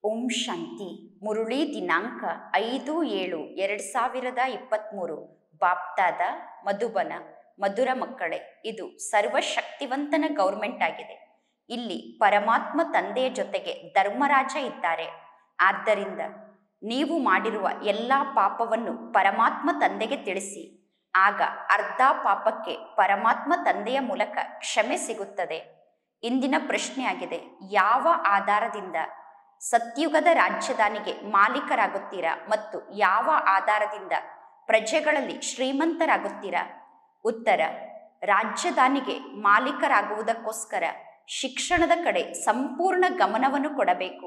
ಓಂ ಶಾಂತಿ ಮುರುಳಿ ದಿನಾಂಕ ಐದು ಏಳು ಎರಡು ಸಾವಿರದ ಇಪ್ಪತ್ತ್ಮೂರು ಬಾಪ್ತಾದ ಮಧುಬನ ಮಧುರ ಮಕ್ಕಳೇ ಇದು ಸರ್ವಶಕ್ತಿವಂತನ ಗೌರ್ಮೆಂಟ್ ಆಗಿದೆ ಇಲ್ಲಿ ಪರಮಾತ್ಮ ತಂದೆಯ ಜೊತೆಗೆ ಧರ್ಮರಾಜ ಇದ್ದಾರೆ ಆದ್ದರಿಂದ ನೀವು ಮಾಡಿರುವ ಎಲ್ಲ ಪಾಪವನ್ನು ಪರಮಾತ್ಮ ತಂದೆಗೆ ತಿಳಿಸಿ ಆಗ ಅರ್ಧ ಪಾಪಕ್ಕೆ ಪರಮಾತ್ಮ ತಂದೆಯ ಮೂಲಕ ಕ್ಷಮೆ ಸಿಗುತ್ತದೆ ಇಂದಿನ ಪ್ರಶ್ನೆಯಾಗಿದೆ ಯಾವ ಆಧಾರದಿಂದ ಸತ್ಯುಗದ ರಾಜ್ಯದಾನಿಗೆ ಮಾಲೀಕರಾಗುತ್ತೀರಾ ಮತ್ತು ಯಾವ ಆಧಾರದಿಂದ ಪ್ರಜೆಗಳಲ್ಲಿ ಶ್ರೀಮಂತರಾಗುತ್ತೀರಾ ಉತ್ತರ ರಾಜ್ಯದಾನಿಗೆ ಮಾಲೀಕರಾಗುವುದಕ್ಕೋಸ್ಕರ ಶಿಕ್ಷಣದ ಕಡೆ ಸಂಪೂರ್ಣ ಗಮನವನ್ನು ಕೊಡಬೇಕು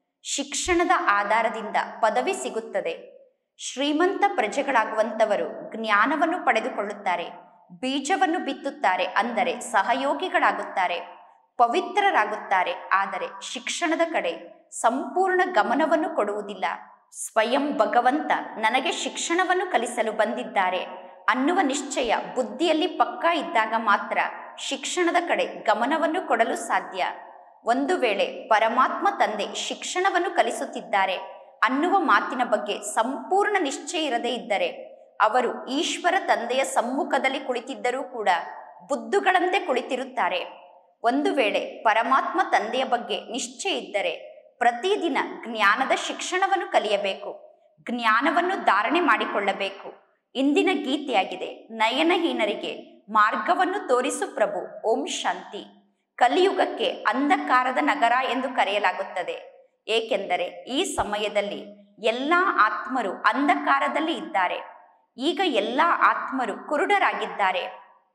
ಶಿಕ್ಷಣದ ಆಧಾರದಿಂದ ಪದವಿ ಸಿಗುತ್ತದೆ ಶ್ರೀಮಂತ ಪ್ರಜೆಗಳಾಗುವಂಥವರು ಜ್ಞಾನವನ್ನು ಪಡೆದುಕೊಳ್ಳುತ್ತಾರೆ ಬೀಜವನ್ನು ಬಿತ್ತುತ್ತಾರೆ ಅಂದರೆ ಸಹಯೋಗಿಗಳಾಗುತ್ತಾರೆ ಪವಿತ್ರರಾಗುತ್ತಾರೆ ಆದರೆ ಶಿಕ್ಷಣದ ಕಡೆ ಸಂಪೂರ್ಣ ಗಮನವನ್ನು ಕೊಡುವುದಿಲ್ಲ ಸ್ವಯಂ ಭಗವಂತ ನನಗೆ ಶಿಕ್ಷಣವನ್ನು ಕಲಿಸಲು ಬಂದಿದ್ದಾರೆ ಅನ್ನುವ ನಿಶ್ಚಯ ಬುದ್ಧಿಯಲ್ಲಿ ಪಕ್ಕಾ ಇದ್ದಾಗ ಮಾತ್ರ ಶಿಕ್ಷಣದ ಕಡೆ ಗಮನವನ್ನು ಕೊಡಲು ಸಾಧ್ಯ ಒಂದು ವೇಳೆ ಪರಮಾತ್ಮ ತಂದೆ ಶಿಕ್ಷಣವನ್ನು ಕಲಿಸುತ್ತಿದ್ದಾರೆ ಅನ್ನುವ ಮಾತಿನ ಬಗ್ಗೆ ಸಂಪೂರ್ಣ ನಿಶ್ಚಯ ಇರದೇ ಇದ್ದರೆ ಅವರು ಈಶ್ವರ ತಂದೆಯ ಸಮ್ಮುಖದಲ್ಲಿ ಕುಳಿತಿದ್ದರೂ ಕೂಡ ಬುದ್ಧುಗಳಂತೆ ಕುಳಿತಿರುತ್ತಾರೆ ಒಂದು ವೇಳೆ ಪರಮಾತ್ಮ ತಂದೆಯ ಬಗ್ಗೆ ನಿಶ್ಚಯ ಇದ್ದರೆ ಪ್ರತಿದಿನ ಜ್ಞಾನದ ಶಿಕ್ಷಣವನ್ನು ಕಲಿಯಬೇಕು ಜ್ಞಾನವನ್ನು ಧಾರಣೆ ಮಾಡಿಕೊಳ್ಳಬೇಕು ಇಂದಿನ ಗೀತೆಯಾಗಿದೆ ನಯನಹೀನರಿಗೆ ಮಾರ್ಗವನ್ನು ತೋರಿಸು ಪ್ರಭು ಓಂ ಶಾಂತಿ ಕಲಿಯುಗಕ್ಕೆ ಅಂಧಕಾರದ ನಗರ ಎಂದು ಕರೆಯಲಾಗುತ್ತದೆ ಏಕೆಂದರೆ ಈ ಸಮಯದಲ್ಲಿ ಎಲ್ಲ ಆತ್ಮರು ಅಂಧಕಾರದಲ್ಲಿ ಇದ್ದಾರೆ ಈಗ ಎಲ್ಲ ಆತ್ಮರು ಕುರುಡರಾಗಿದ್ದಾರೆ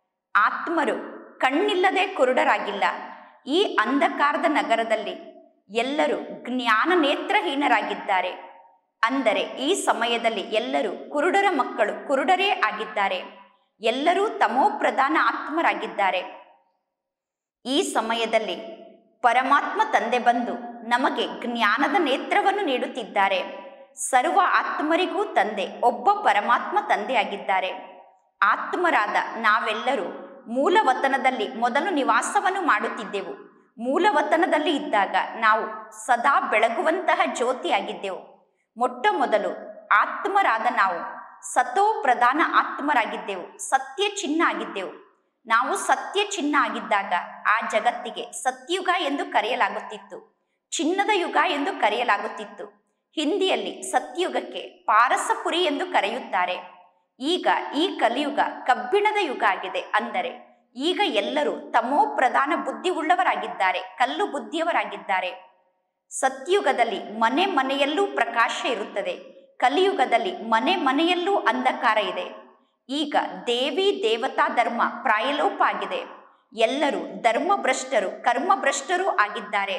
ಆತ್ಮರು ಕಣ್ಣಿಲ್ಲದೆ ಕುರುಡರಾಗಿಲ್ಲ ಈ ಅಂಧಕಾರದ ನಗರದಲ್ಲಿ ಎಲ್ಲರೂ ಜ್ಞಾನ ನೇತ್ರಹೀನರಾಗಿದ್ದಾರೆ ಅಂದರೆ ಈ ಸಮಯದಲ್ಲಿ ಎಲ್ಲರೂ ಕುರುಡರ ಮಕ್ಕಳು ಕುರುಡರೇ ಆಗಿದ್ದಾರೆ ಎಲ್ಲರೂ ತಮೋಪ್ರಧಾನ ಆತ್ಮರಾಗಿದ್ದಾರೆ ಈ ಸಮಯದಲ್ಲಿ ಪರಮಾತ್ಮ ತಂದೆ ಬಂದು ನಮಗೆ ಜ್ಞಾನದ ನೇತ್ರವನ್ನು ನೀಡುತ್ತಿದ್ದಾರೆ ಸರ್ವ ಆತ್ಮರಿಗೂ ತಂದೆ ಒಬ್ಬ ಪರಮಾತ್ಮ ತಂದೆಯಾಗಿದ್ದಾರೆ ಆತ್ಮರಾದ ನಾವೆಲ್ಲರೂ ಮೂಲವತನದಲ್ಲಿ ಮೊದಲು ನಿವಾಸವನ್ನು ಮಾಡುತ್ತಿದ್ದೆವು ಮೂಲವತನದಲ್ಲಿ ಇದ್ದಾಗ ನಾವು ಸದಾ ಬೆಳಗುವಂತಹ ಜ್ಯೋತಿಯಾಗಿದ್ದೆವು ಮೊಟ್ಟ ಮೊದಲು ಆತ್ಮರಾದ ನಾವು ಸತೋ ಪ್ರಧಾನ ಆತ್ಮರಾಗಿದ್ದೆವು ಸತ್ಯ ಚಿನ್ನ ಆಗಿದ್ದೆವು ನಾವು ಸತ್ಯ ಚಿನ್ನ ಆಗಿದ್ದಾಗ ಆ ಜಗತ್ತಿಗೆ ಸತ್ಯುಗ ಎಂದು ಕರೆಯಲಾಗುತ್ತಿತ್ತು ಚಿನ್ನದ ಯುಗ ಎಂದು ಕರೆಯಲಾಗುತ್ತಿತ್ತು ಹಿಂದಿಯಲ್ಲಿ ಸತ್ಯುಗಕ್ಕೆ ಪಾರಸಪುರಿ ಎಂದು ಕರೆಯುತ್ತಾರೆ ಈಗ ಈ ಕಲಿಯುಗ ಕಬ್ಬಿಣದ ಯುಗ ಆಗಿದೆ ಅಂದರೆ ಈಗ ಎಲ್ಲರೂ ತಮೋ ಪ್ರಧಾನ ಬುದ್ಧಿ ಉಳ್ಳವರಾಗಿದ್ದಾರೆ ಕಲ್ಲು ಬುದ್ಧಿಯವರಾಗಿದ್ದಾರೆ ಸತ್ಯುಗದಲ್ಲಿ ಮನೆ ಮನೆಯಲ್ಲೂ ಪ್ರಕಾಶ ಇರುತ್ತದೆ ಕಲಿಯುಗದಲ್ಲಿ ಮನೆ ಮನೆಯಲ್ಲೂ ಅಂಧಕಾರ ಇದೆ ಈಗ ದೇವಿ ದೇವತಾ ಧರ್ಮ ಪ್ರಾಯಲೋಪ ಆಗಿದೆ ಎಲ್ಲರೂ ಧರ್ಮಭ್ರಷ್ಟರು ಕರ್ಮಭ್ರಷ್ಟರೂ ಆಗಿದ್ದಾರೆ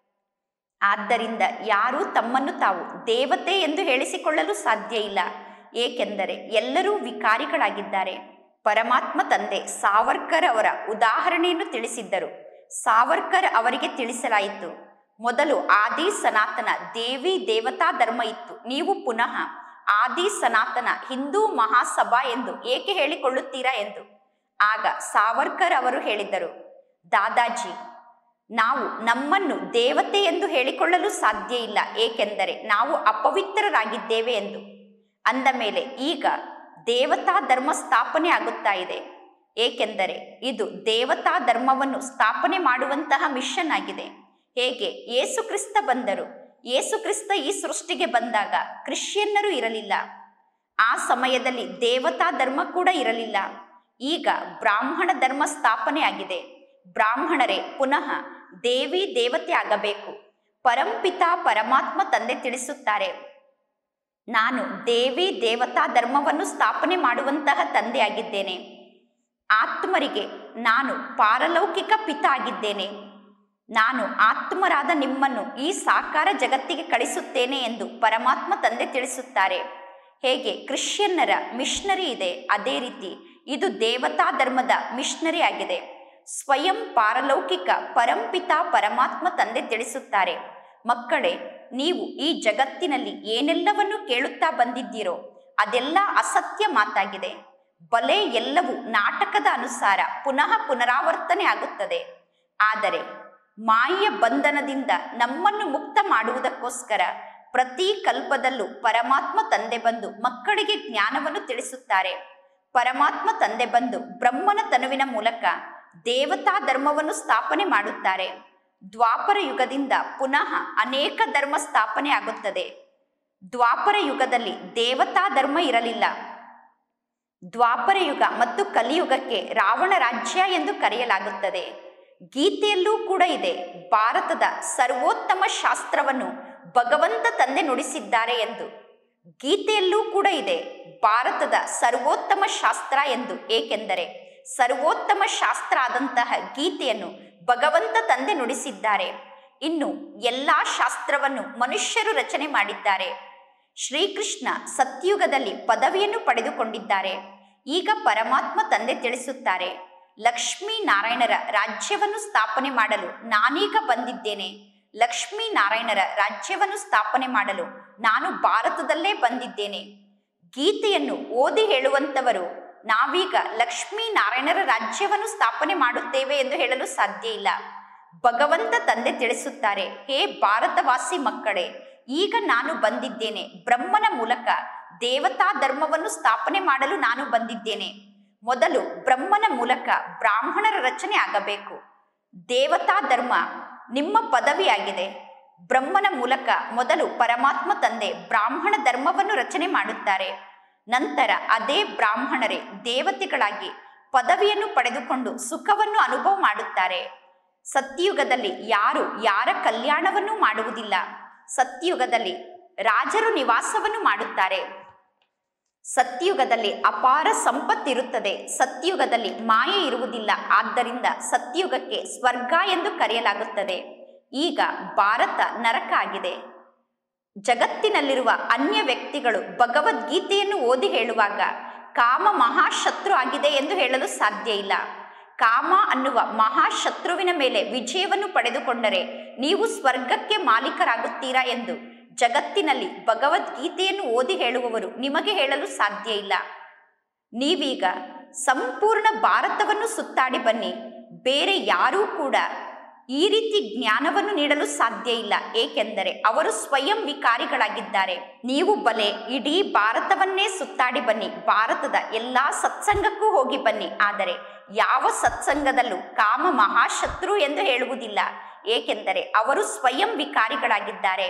ಆದ್ದರಿಂದ ಯಾರೂ ತಮ್ಮನ್ನು ತಾವು ದೇವತೆ ಎಂದು ಹೇಳಿಸಿಕೊಳ್ಳಲು ಸಾಧ್ಯ ಇಲ್ಲ ಏಕೆಂದರೆ ಎಲ್ಲರೂ ವಿಕಾರಿಗಳಾಗಿದ್ದಾರೆ ಪರಮಾತ್ಮ ತಂದೆ ಸಾವರ್ಕರ್ ಅವರ ಉದಾಹರಣೆಯನ್ನು ತಿಳಿಸಿದ್ದರು ಸಾವರ್ಕರ್ ಅವರಿಗೆ ತಿಳಿಸಲಾಯಿತು ಮೊದಲು ಆದಿ ಸನಾತನ ದೇವಿ ದೇವತಾ ಧರ್ಮ ಇತ್ತು ನೀವು ಪುನಃ ಆದಿ ಸನಾತನ ಹಿಂದೂ ಮಹಾಸಭಾ ಎಂದು ಏಕೆ ಹೇಳಿಕೊಳ್ಳುತ್ತೀರಾ ಎಂದು ಆಗ ಸಾವರ್ಕರ್ ಅವರು ಹೇಳಿದ್ದರು ದಾದಾಜಿ ನಾವು ನಮ್ಮನ್ನು ದೇವತೆ ಎಂದು ಹೇಳಿಕೊಳ್ಳಲು ಸಾಧ್ಯ ಇಲ್ಲ ಏಕೆಂದರೆ ನಾವು ಅಪವಿತ್ರರಾಗಿದ್ದೇವೆ ಎಂದು ಅಂದ ಮೇಲೆ ಈಗ ದೇವತಾ ಧರ್ಮ ಸ್ಥಾಪನೆ ಆಗುತ್ತಾ ಇದೆ ಏಕೆಂದರೆ ಇದು ದೇವತಾ ಧರ್ಮವನ್ನು ಸ್ಥಾಪನೆ ಮಾಡುವಂತಹ ಮಿಷನ್ ಆಗಿದೆ ಹೇಗೆ ಯೇಸು ಕ್ರಿಸ್ತ ಬಂದರು ಯೇಸು ಕ್ರಿಸ್ತ ಈ ಸೃಷ್ಟಿಗೆ ಬಂದಾಗ ಕ್ರಿಶ್ಚಿಯನ್ನರು ಇರಲಿಲ್ಲ ಆ ಸಮಯದಲ್ಲಿ ದೇವತಾ ಧರ್ಮ ಕೂಡ ಇರಲಿಲ್ಲ ಈಗ ಬ್ರಾಹ್ಮಣ ಧರ್ಮ ಸ್ಥಾಪನೆ ಆಗಿದೆ ಬ್ರಾಹ್ಮಣರೇ ಪುನಃ ದೇವಿ ದೇವತೆ ಆಗಬೇಕು ಪರಂಪಿತ ಪರಮಾತ್ಮ ತಂದೆ ತಿಳಿಸುತ್ತಾರೆ ನಾನು ದೇವಿ ದೇವತಾ ಧರ್ಮವನ್ನು ಸ್ಥಾಪನೆ ಮಾಡುವಂತಹ ತಂದೆ ಆಗಿದ್ದೇನೆ ಆತ್ಮರಿಗೆ ನಾನು ಪಾರಲೌಕಿಕ ಪಿತ ಆಗಿದ್ದೇನೆ ನಾನು ಆತ್ಮರಾದ ನಿಮ್ಮನ್ನು ಈ ಸಾಕಾರ ಜಗತ್ತಿಗೆ ಕಳಿಸುತ್ತೇನೆ ಎಂದು ಪರಮಾತ್ಮ ತಂದೆ ತಿಳಿಸುತ್ತಾರೆ ಹೇಗೆ ಕ್ರಿಶ್ಚಿಯನ್ನರ ಮಿಷನರಿ ಇದೆ ಅದೇ ರೀತಿ ಇದು ದೇವತಾ ಧರ್ಮದ ಮಿಷನರಿ ಆಗಿದೆ ಸ್ವಯಂ ಪಾರಲೌಕಿಕ ಪರಂಪಿತ ಪರಮಾತ್ಮ ತಂದೆ ತಿಳಿಸುತ್ತಾರೆ ಮಕ್ಕಳೇ ನೀವು ಈ ಜಗತ್ತಿನಲ್ಲಿ ಏನೆಲ್ಲವನ್ನು ಕೇಳುತ್ತಾ ಬಂದಿದ್ದೀರೋ ಅದೆಲ್ಲ ಅಸತ್ಯ ಮಾತಾಗಿದೆ ಬಲೆ ಎಲ್ಲವೂ ನಾಟಕದ ಅನುಸಾರ ಪುನಃ ಪುನರಾವರ್ತನೆ ಆಗುತ್ತದೆ ಆದರೆ ಮಾಯೆಯ ಬಂಧನದಿಂದ ನಮ್ಮನ್ನು ಮುಕ್ತ ಮಾಡುವುದಕ್ಕೋಸ್ಕರ ಪ್ರತಿ ಕಲ್ಪದಲ್ಲೂ ಪರಮಾತ್ಮ ತಂದೆ ಬಂದು ಮಕ್ಕಳಿಗೆ ಜ್ಞಾನವನ್ನು ತಿಳಿಸುತ್ತಾರೆ ಪರಮಾತ್ಮ ತಂದೆ ಬಂದು ಬ್ರಹ್ಮನ ತನುವಿನ ಮೂಲಕ ದೇವತಾ ಧರ್ಮವನ್ನು ಸ್ಥಾಪನೆ ಮಾಡುತ್ತಾರೆ ದ್ವಾಪರ ಯುಗದಿಂದ ಪುನಃ ಅನೇಕ ಧರ್ಮ ಸ್ಥಾಪನೆ ಆಗುತ್ತದೆ ದ್ವಾಪರ ಯುಗದಲ್ಲಿ ದೇವತಾ ಧರ್ಮ ಇರಲಿಲ್ಲ ದ್ವಾಪರ ಯುಗ ಮತ್ತು ಕಲಿಯುಗಕ್ಕೆ ರಾವಣ ರಾಜ್ಯ ಎಂದು ಕರೆಯಲಾಗುತ್ತದೆ ಗೀತೆಯಲ್ಲೂ ಕೂಡ ಇದೆ ಭಾರತದ ಸರ್ವೋತ್ತಮ ಶಾಸ್ತ್ರವನ್ನು ಭಗವಂತ ತಂದೆ ನುಡಿಸಿದ್ದಾರೆ ಎಂದು ಗೀತೆಯಲ್ಲೂ ಕೂಡ ಇದೆ ಭಾರತದ ಸರ್ವೋತ್ತಮ ಶಾಸ್ತ್ರ ಎಂದು ಏಕೆಂದರೆ ಸರ್ವೋತ್ತಮ ಶಾಸ್ತ್ರ ಆದಂತಹ ಗೀತೆಯನ್ನು ಭಗವಂತ ತಂದೆ ನುಡಿಸಿದ್ದಾರೆ ಇನ್ನು ಎಲ್ಲಾ ಶಾಸ್ತ್ರವನ್ನು ಮನುಷ್ಯರು ರಚನೆ ಮಾಡಿದ್ದಾರೆ ಶ್ರೀಕೃಷ್ಣ ಸತ್ಯುಗದಲ್ಲಿ ಪದವಿಯನ್ನು ಪಡೆದುಕೊಂಡಿದ್ದಾರೆ ಈಗ ಪರಮಾತ್ಮ ತಂದೆ ತಿಳಿಸುತ್ತಾರೆ ಲಕ್ಷ್ಮೀ ನಾರಾಯಣರ ರಾಜ್ಯವನ್ನು ಸ್ಥಾಪನೆ ಮಾಡಲು ನಾನೀಗ ಬಂದಿದ್ದೇನೆ ಲಕ್ಷ್ಮೀ ನಾರಾಯಣರ ರಾಜ್ಯವನ್ನು ಸ್ಥಾಪನೆ ಮಾಡಲು ನಾನು ಭಾರತದಲ್ಲೇ ಬಂದಿದ್ದೇನೆ ಗೀತೆಯನ್ನು ಓದಿ ಹೇಳುವಂತವರು ನಾವೀಗ ಲಕ್ಷ್ಮೀ ನಾರಾಯಣರ ರಾಜ್ಯವನ್ನು ಸ್ಥಾಪನೆ ಮಾಡುತ್ತೇವೆ ಎಂದು ಹೇಳಲು ಸಾಧ್ಯ ಇಲ್ಲ ಭಗವಂತ ತಂದೆ ತಿಳಿಸುತ್ತಾರೆ ಹೇ ಭಾರತವಾಸಿ ಮಕ್ಕಳೇ ಈಗ ನಾನು ಬಂದಿದ್ದೇನೆ ಬ್ರಹ್ಮನ ಮೂಲಕ ದೇವತಾ ಧರ್ಮವನ್ನು ಸ್ಥಾಪನೆ ಮಾಡಲು ನಾನು ಬಂದಿದ್ದೇನೆ ಮೊದಲು ಬ್ರಹ್ಮನ ಮೂಲಕ ಬ್ರಾಹ್ಮಣರ ರಚನೆ ಆಗಬೇಕು ದೇವತಾ ಧರ್ಮ ನಿಮ್ಮ ಪದವಿಯಾಗಿದೆ ಬ್ರಹ್ಮನ ಮೂಲಕ ಮೊದಲು ಪರಮಾತ್ಮ ತಂದೆ ಬ್ರಾಹ್ಮಣ ಧರ್ಮವನ್ನು ರಚನೆ ಮಾಡುತ್ತಾರೆ ನಂತರ ಅದೇ ಬ್ರಾಹ್ಮಣರೇ ದೇವತೆಗಳಾಗಿ ಪದವಿಯನ್ನು ಪಡೆದುಕೊಂಡು ಸುಖವನ್ನು ಅನುಭವ ಮಾಡುತ್ತಾರೆ ಸತ್ಯಯುಗದಲ್ಲಿ ಯಾರು ಯಾರ ಕಲ್ಯಾಣವನ್ನು ಮಾಡುವುದಿಲ್ಲ ಸತ್ಯಯುಗದಲ್ಲಿ ರಾಜರು ನಿವಾಸವನ್ನು ಮಾಡುತ್ತಾರೆ ಸತ್ಯಯುಗದಲ್ಲಿ ಅಪಾರ ಸಂಪತ್ತಿರುತ್ತದೆ ಸತ್ಯಯುಗದಲ್ಲಿ ಮಾಯೆ ಇರುವುದಿಲ್ಲ ಆದ್ದರಿಂದ ಸತ್ಯಯುಗಕ್ಕೆ ಸ್ವರ್ಗ ಎಂದು ಕರೆಯಲಾಗುತ್ತದೆ ಈಗ ಭಾರತ ನರಕ ಆಗಿದೆ ಜಗತ್ತಿನಲ್ಲಿರುವ ಅನ್ಯ ವ್ಯಕ್ತಿಗಳು ಭಗವದ್ಗೀತೆಯನ್ನು ಓದಿ ಹೇಳುವಾಗ ಕಾಮ ಮಹಾಶತ್ರು ಆಗಿದೆ ಎಂದು ಹೇಳಲು ಸಾಧ್ಯ ಇಲ್ಲ ಕಾಮ ಅನ್ನುವ ಮಹಾಶತ್ರುವಿನ ಮೇಲೆ ವಿಜಯವನ್ನು ಪಡೆದುಕೊಂಡರೆ ನೀವು ಸ್ವರ್ಗಕ್ಕೆ ಮಾಲೀಕರಾಗುತ್ತೀರಾ ಎಂದು ಜಗತ್ತಿನಲ್ಲಿ ಭಗವದ್ಗೀತೆಯನ್ನು ಓದಿ ಹೇಳುವವರು ನಿಮಗೆ ಹೇಳಲು ಸಾಧ್ಯ ಇಲ್ಲ ನೀವೀಗ ಸಂಪೂರ್ಣ ಭಾರತವನ್ನು ಸುತ್ತಾಡಿ ಬನ್ನಿ ಬೇರೆ ಯಾರೂ ಕೂಡ ಈ ರೀತಿ ಜ್ಞಾನವನ್ನು ನೀಡಲು ಸಾಧ್ಯ ಇಲ್ಲ ಏಕೆಂದರೆ ಅವರು ಸ್ವಯಂ ವಿಕಾರಿಗಳಾಗಿದ್ದಾರೆ ನೀವು ಬಲೆ ಇಡೀ ಭಾರತವನ್ನೇ ಸುತ್ತಾಡಿ ಬನ್ನಿ ಭಾರತದ ಎಲ್ಲಾ ಸತ್ಸಂಗಕ್ಕೂ ಹೋಗಿ ಬನ್ನಿ ಆದರೆ ಯಾವ ಸತ್ಸಂಗದಲ್ಲೂ ಕಾಮ ಮಹಾಶತ್ರು ಎಂದು ಹೇಳುವುದಿಲ್ಲ ಏಕೆಂದರೆ ಅವರು ಸ್ವಯಂ ವಿಕಾರಿಗಳಾಗಿದ್ದಾರೆ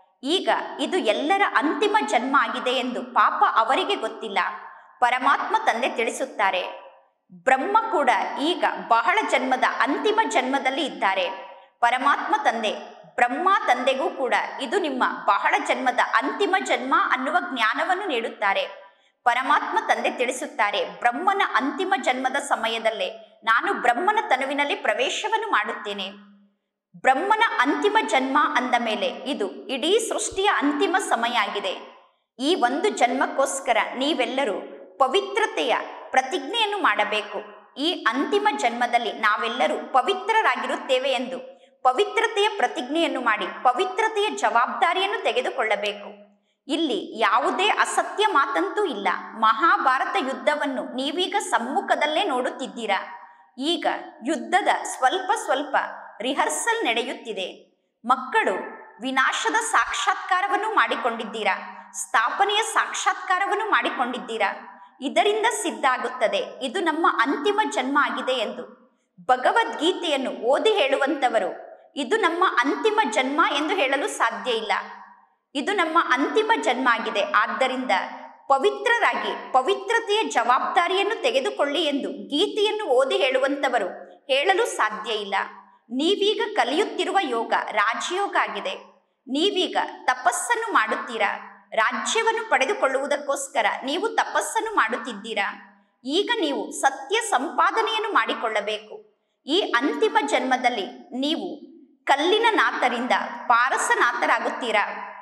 ಈಗ ಇದು ಎಲ್ಲರ ಅಂತಿಮ ಜನ್ಮ ಆಗಿದೆ ಎಂದು ಪಾಪ ಅವರಿಗೆ ಗೊತ್ತಿಲ್ಲ ಪರಮಾತ್ಮ ತಂದೆ ತಿಳಿಸುತ್ತಾರೆ ಬ್ರಹ್ಮ ಕೂಡ ಈಗ ಬಹಳ ಜನ್ಮದ ಅಂತಿಮ ಜನ್ಮದಲ್ಲಿ ಇದ್ದಾರೆ ಪರಮಾತ್ಮ ತಂದೆ ಬ್ರಹ್ಮ ತಂದೆಗೂ ಕೂಡ ಇದು ನಿಮ್ಮ ಬಹಳ ಜನ್ಮದ ಅಂತಿಮ ಜನ್ಮ ಅನ್ನುವ ಜ್ಞಾನವನ್ನು ನೀಡುತ್ತಾರೆ ಪರಮಾತ್ಮ ತಂದೆ ತಿಳಿಸುತ್ತಾರೆ ಬ್ರಹ್ಮನ ಅಂತಿಮ ಜನ್ಮದ ಸಮಯದಲ್ಲೇ ನಾನು ಬ್ರಹ್ಮನ ತನುವಿನಲ್ಲಿ ಪ್ರವೇಶವನ್ನು ಮಾಡುತ್ತೇನೆ ಬ್ರಹ್ಮನ ಅಂತಿಮ ಜನ್ಮ ಅಂದ ಮೇಲೆ ಇದು ಇಡೀ ಸೃಷ್ಟಿಯ ಅಂತಿಮ ಸಮಯ ಆಗಿದೆ ಈ ಒಂದು ಜನ್ಮಕ್ಕೋಸ್ಕರ ನೀವೆಲ್ಲರೂ ಪವಿತ್ರತೆಯ ಪ್ರತಿಜ್ಞೆಯನ್ನು ಮಾಡಬೇಕು ಈ ಅಂತಿಮ ಜನ್ಮದಲ್ಲಿ ನಾವೆಲ್ಲರೂ ಪವಿತ್ರರಾಗಿರುತ್ತೇವೆ ಎಂದು ಪವಿತ್ರತೆಯ ಪ್ರತಿಜ್ಞೆಯನ್ನು ಮಾಡಿ ಪವಿತ್ರತೆಯ ಜವಾಬ್ದಾರಿಯನ್ನು ತೆಗೆದುಕೊಳ್ಳಬೇಕು ಇಲ್ಲಿ ಯಾವುದೇ ಅಸತ್ಯ ಮಾತಂತೂ ಇಲ್ಲ ಮಹಾಭಾರತ ಯುದ್ಧವನ್ನು ನೀವೀಗ ಸಮ್ಮುಖದಲ್ಲೇ ನೋಡುತ್ತಿದ್ದೀರಾ ಈಗ ಯುದ್ಧದ ಸ್ವಲ್ಪ ಸ್ವಲ್ಪ ರಿಹರ್ಸಲ್ ನಡೆಯುತ್ತಿದೆ ಮಕ್ಕಳು ವಿನಾಶದ ಸಾಕ್ಷಾತ್ಕಾರವನ್ನು ಮಾಡಿಕೊಂಡಿದ್ದೀರಾ ಸ್ಥಾಪನೆಯ ಸಾಕ್ಷಾತ್ಕಾರವನ್ನು ಮಾಡಿಕೊಂಡಿದ್ದೀರಾ ಇದರಿಂದ ಸಿದ್ಧ ಆಗುತ್ತದೆ ಇದು ನಮ್ಮ ಅಂತಿಮ ಜನ್ಮ ಆಗಿದೆ ಎಂದು ಭಗವದ್ಗೀತೆಯನ್ನು ಓದಿ ಹೇಳುವಂತವರು ಇದು ನಮ್ಮ ಅಂತಿಮ ಜನ್ಮ ಎಂದು ಹೇಳಲು ಸಾಧ್ಯ ಇಲ್ಲ ಇದು ನಮ್ಮ ಅಂತಿಮ ಜನ್ಮ ಆಗಿದೆ ಆದ್ದರಿಂದ ಪವಿತ್ರರಾಗಿ ಪವಿತ್ರತೆಯ ಜವಾಬ್ದಾರಿಯನ್ನು ತೆಗೆದುಕೊಳ್ಳಿ ಎಂದು ಗೀತೆಯನ್ನು ಓದಿ ಹೇಳುವಂತವರು ಹೇಳಲು ಸಾಧ್ಯ ಇಲ್ಲ ನೀವೀಗ ಕಲಿಯುತ್ತಿರುವ ಯೋಗ ರಾಜಯೋಗ ಆಗಿದೆ ನೀವೀಗ ತಪಸ್ಸನ್ನು ಮಾಡುತ್ತೀರಾ ರಾಜ್ಯವನ್ನು ಪಡೆದುಕೊಳ್ಳುವುದಕ್ಕೋಸ್ಕರ ನೀವು ತಪಸ್ಸನ್ನು ಮಾಡುತ್ತಿದ್ದೀರಾ ಈಗ ನೀವು ಸತ್ಯ ಸಂಪಾದನೆಯನ್ನು ಮಾಡಿಕೊಳ್ಳಬೇಕು ಈ ಅಂತಿಮ ಜನ್ಮದಲ್ಲಿ ನೀವು ಕಲ್ಲಿನ ನಾಥರಿಂದ ಪಾರಸನಾಥರಾಗುತ್ತೀರಾ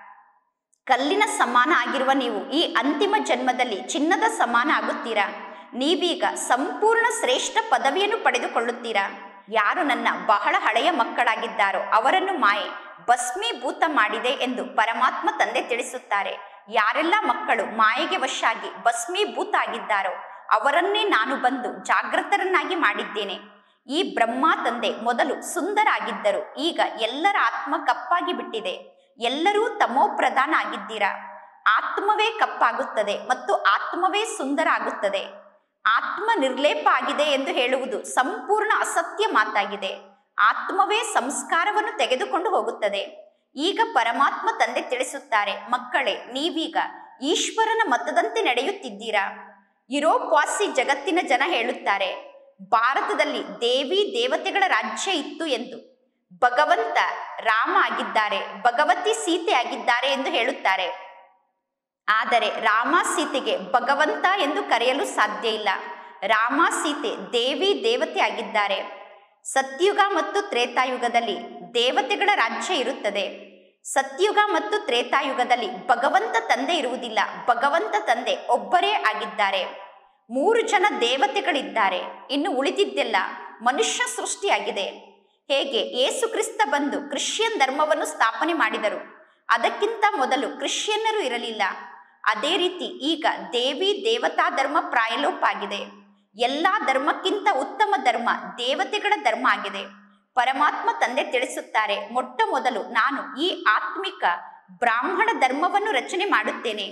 ಕಲ್ಲಿನ ಸಮಾನ ಆಗಿರುವ ನೀವು ಈ ಅಂತಿಮ ಜನ್ಮದಲ್ಲಿ ಚಿನ್ನದ ಸಮಾನ ಆಗುತ್ತೀರಾ ನೀವೀಗ ಸಂಪೂರ್ಣ ಶ್ರೇಷ್ಠ ಪದವಿಯನ್ನು ಪಡೆದುಕೊಳ್ಳುತ್ತೀರಾ ಯಾರು ನನ್ನ ಬಹಳ ಹಳೆಯ ಮಕ್ಕಳಾಗಿದ್ದಾರೋ ಅವರನ್ನು ಮಾಯೆ ಭಸ್ಮೀಭೂತ ಮಾಡಿದೆ ಎಂದು ಪರಮಾತ್ಮ ತಂದೆ ತಿಳಿಸುತ್ತಾರೆ ಯಾರೆಲ್ಲ ಮಕ್ಕಳು ಮಾಯೆಗೆ ವಶಾಗಿ ಭಸ್ಮೀಭೂತ ಆಗಿದ್ದಾರೋ ಅವರನ್ನೇ ನಾನು ಬಂದು ಜಾಗೃತರನ್ನಾಗಿ ಮಾಡಿದ್ದೇನೆ ಈ ಬ್ರಹ್ಮ ತಂದೆ ಮೊದಲು ಸುಂದರ ಆಗಿದ್ದರು ಈಗ ಎಲ್ಲರ ಆತ್ಮ ಕಪ್ಪಾಗಿ ಬಿಟ್ಟಿದೆ ಎಲ್ಲರೂ ತಮೋ ಪ್ರಧಾನ ಆಗಿದ್ದೀರಾ ಆತ್ಮವೇ ಕಪ್ಪಾಗುತ್ತದೆ ಮತ್ತು ಆತ್ಮವೇ ಸುಂದರ ಆಗುತ್ತದೆ ಆತ್ಮ ನಿರ್ಲೇಪ ಆಗಿದೆ ಎಂದು ಹೇಳುವುದು ಸಂಪೂರ್ಣ ಅಸತ್ಯ ಮಾತಾಗಿದೆ ಆತ್ಮವೇ ಸಂಸ್ಕಾರವನ್ನು ತೆಗೆದುಕೊಂಡು ಹೋಗುತ್ತದೆ ಈಗ ಪರಮಾತ್ಮ ತಂದೆ ತಿಳಿಸುತ್ತಾರೆ ಮಕ್ಕಳೇ ನೀವೀಗ ಈಶ್ವರನ ಮತದಂತೆ ನಡೆಯುತ್ತಿದ್ದೀರಾ ಯುರೋಪ್ವಾಸಿ ಜಗತ್ತಿನ ಜನ ಹೇಳುತ್ತಾರೆ ಭಾರತದಲ್ಲಿ ದೇವಿ ದೇವತೆಗಳ ರಾಜ್ಯ ಇತ್ತು ಎಂದು ಭಗವಂತ ರಾಮ ಆಗಿದ್ದಾರೆ ಭಗವತಿ ಸೀತೆ ಆಗಿದ್ದಾರೆ ಎಂದು ಹೇಳುತ್ತಾರೆ ಆದರೆ ರಾಮ ಸೀತೆಗೆ ಭಗವಂತ ಎಂದು ಕರೆಯಲು ಸಾಧ್ಯ ಇಲ್ಲ ರಾಮ ಸೀತೆ ದೇವಿ ದೇವತೆ ಆಗಿದ್ದಾರೆ ಸತ್ಯುಗ ಮತ್ತು ತ್ರೇತಾಯುಗದಲ್ಲಿ ದೇವತೆಗಳ ರಾಜ್ಯ ಇರುತ್ತದೆ ಸತ್ಯುಗ ಮತ್ತು ತ್ರೇತಾಯುಗದಲ್ಲಿ ಭಗವಂತ ತಂದೆ ಇರುವುದಿಲ್ಲ ಭಗವಂತ ತಂದೆ ಒಬ್ಬರೇ ಆಗಿದ್ದಾರೆ ಮೂರು ಜನ ದೇವತೆಗಳಿದ್ದಾರೆ ಇನ್ನು ಉಳಿದಿದ್ದೆಲ್ಲ ಮನುಷ್ಯ ಸೃಷ್ಟಿಯಾಗಿದೆ ಹೇಗೆ ಏಸು ಕ್ರಿಸ್ತ ಬಂದು ಕ್ರಿಶ್ಚಿಯನ್ ಧರ್ಮವನ್ನು ಸ್ಥಾಪನೆ ಮಾಡಿದರು ಅದಕ್ಕಿಂತ ಮೊದಲು ಕ್ರಿಶ್ಚಿಯನ್ನರು ಇರಲಿಲ್ಲ ಅದೇ ರೀತಿ ಈಗ ದೇವಿ ದೇವತಾ ಧರ್ಮ ಪ್ರಾಯಲೋಪ ಆಗಿದೆ ಎಲ್ಲಾ ಧರ್ಮಕ್ಕಿಂತ ಉತ್ತಮ ಧರ್ಮ ದೇವತೆಗಳ ಧರ್ಮ ಆಗಿದೆ ಪರಮಾತ್ಮ ತಂದೆ ತಿಳಿಸುತ್ತಾರೆ ಮೊಟ್ಟ ಮೊದಲು ನಾನು ಈ ಆತ್ಮಿಕ ಬ್ರಾಹ್ಮಣ ಧರ್ಮವನ್ನು ರಚನೆ ಮಾಡುತ್ತೇನೆ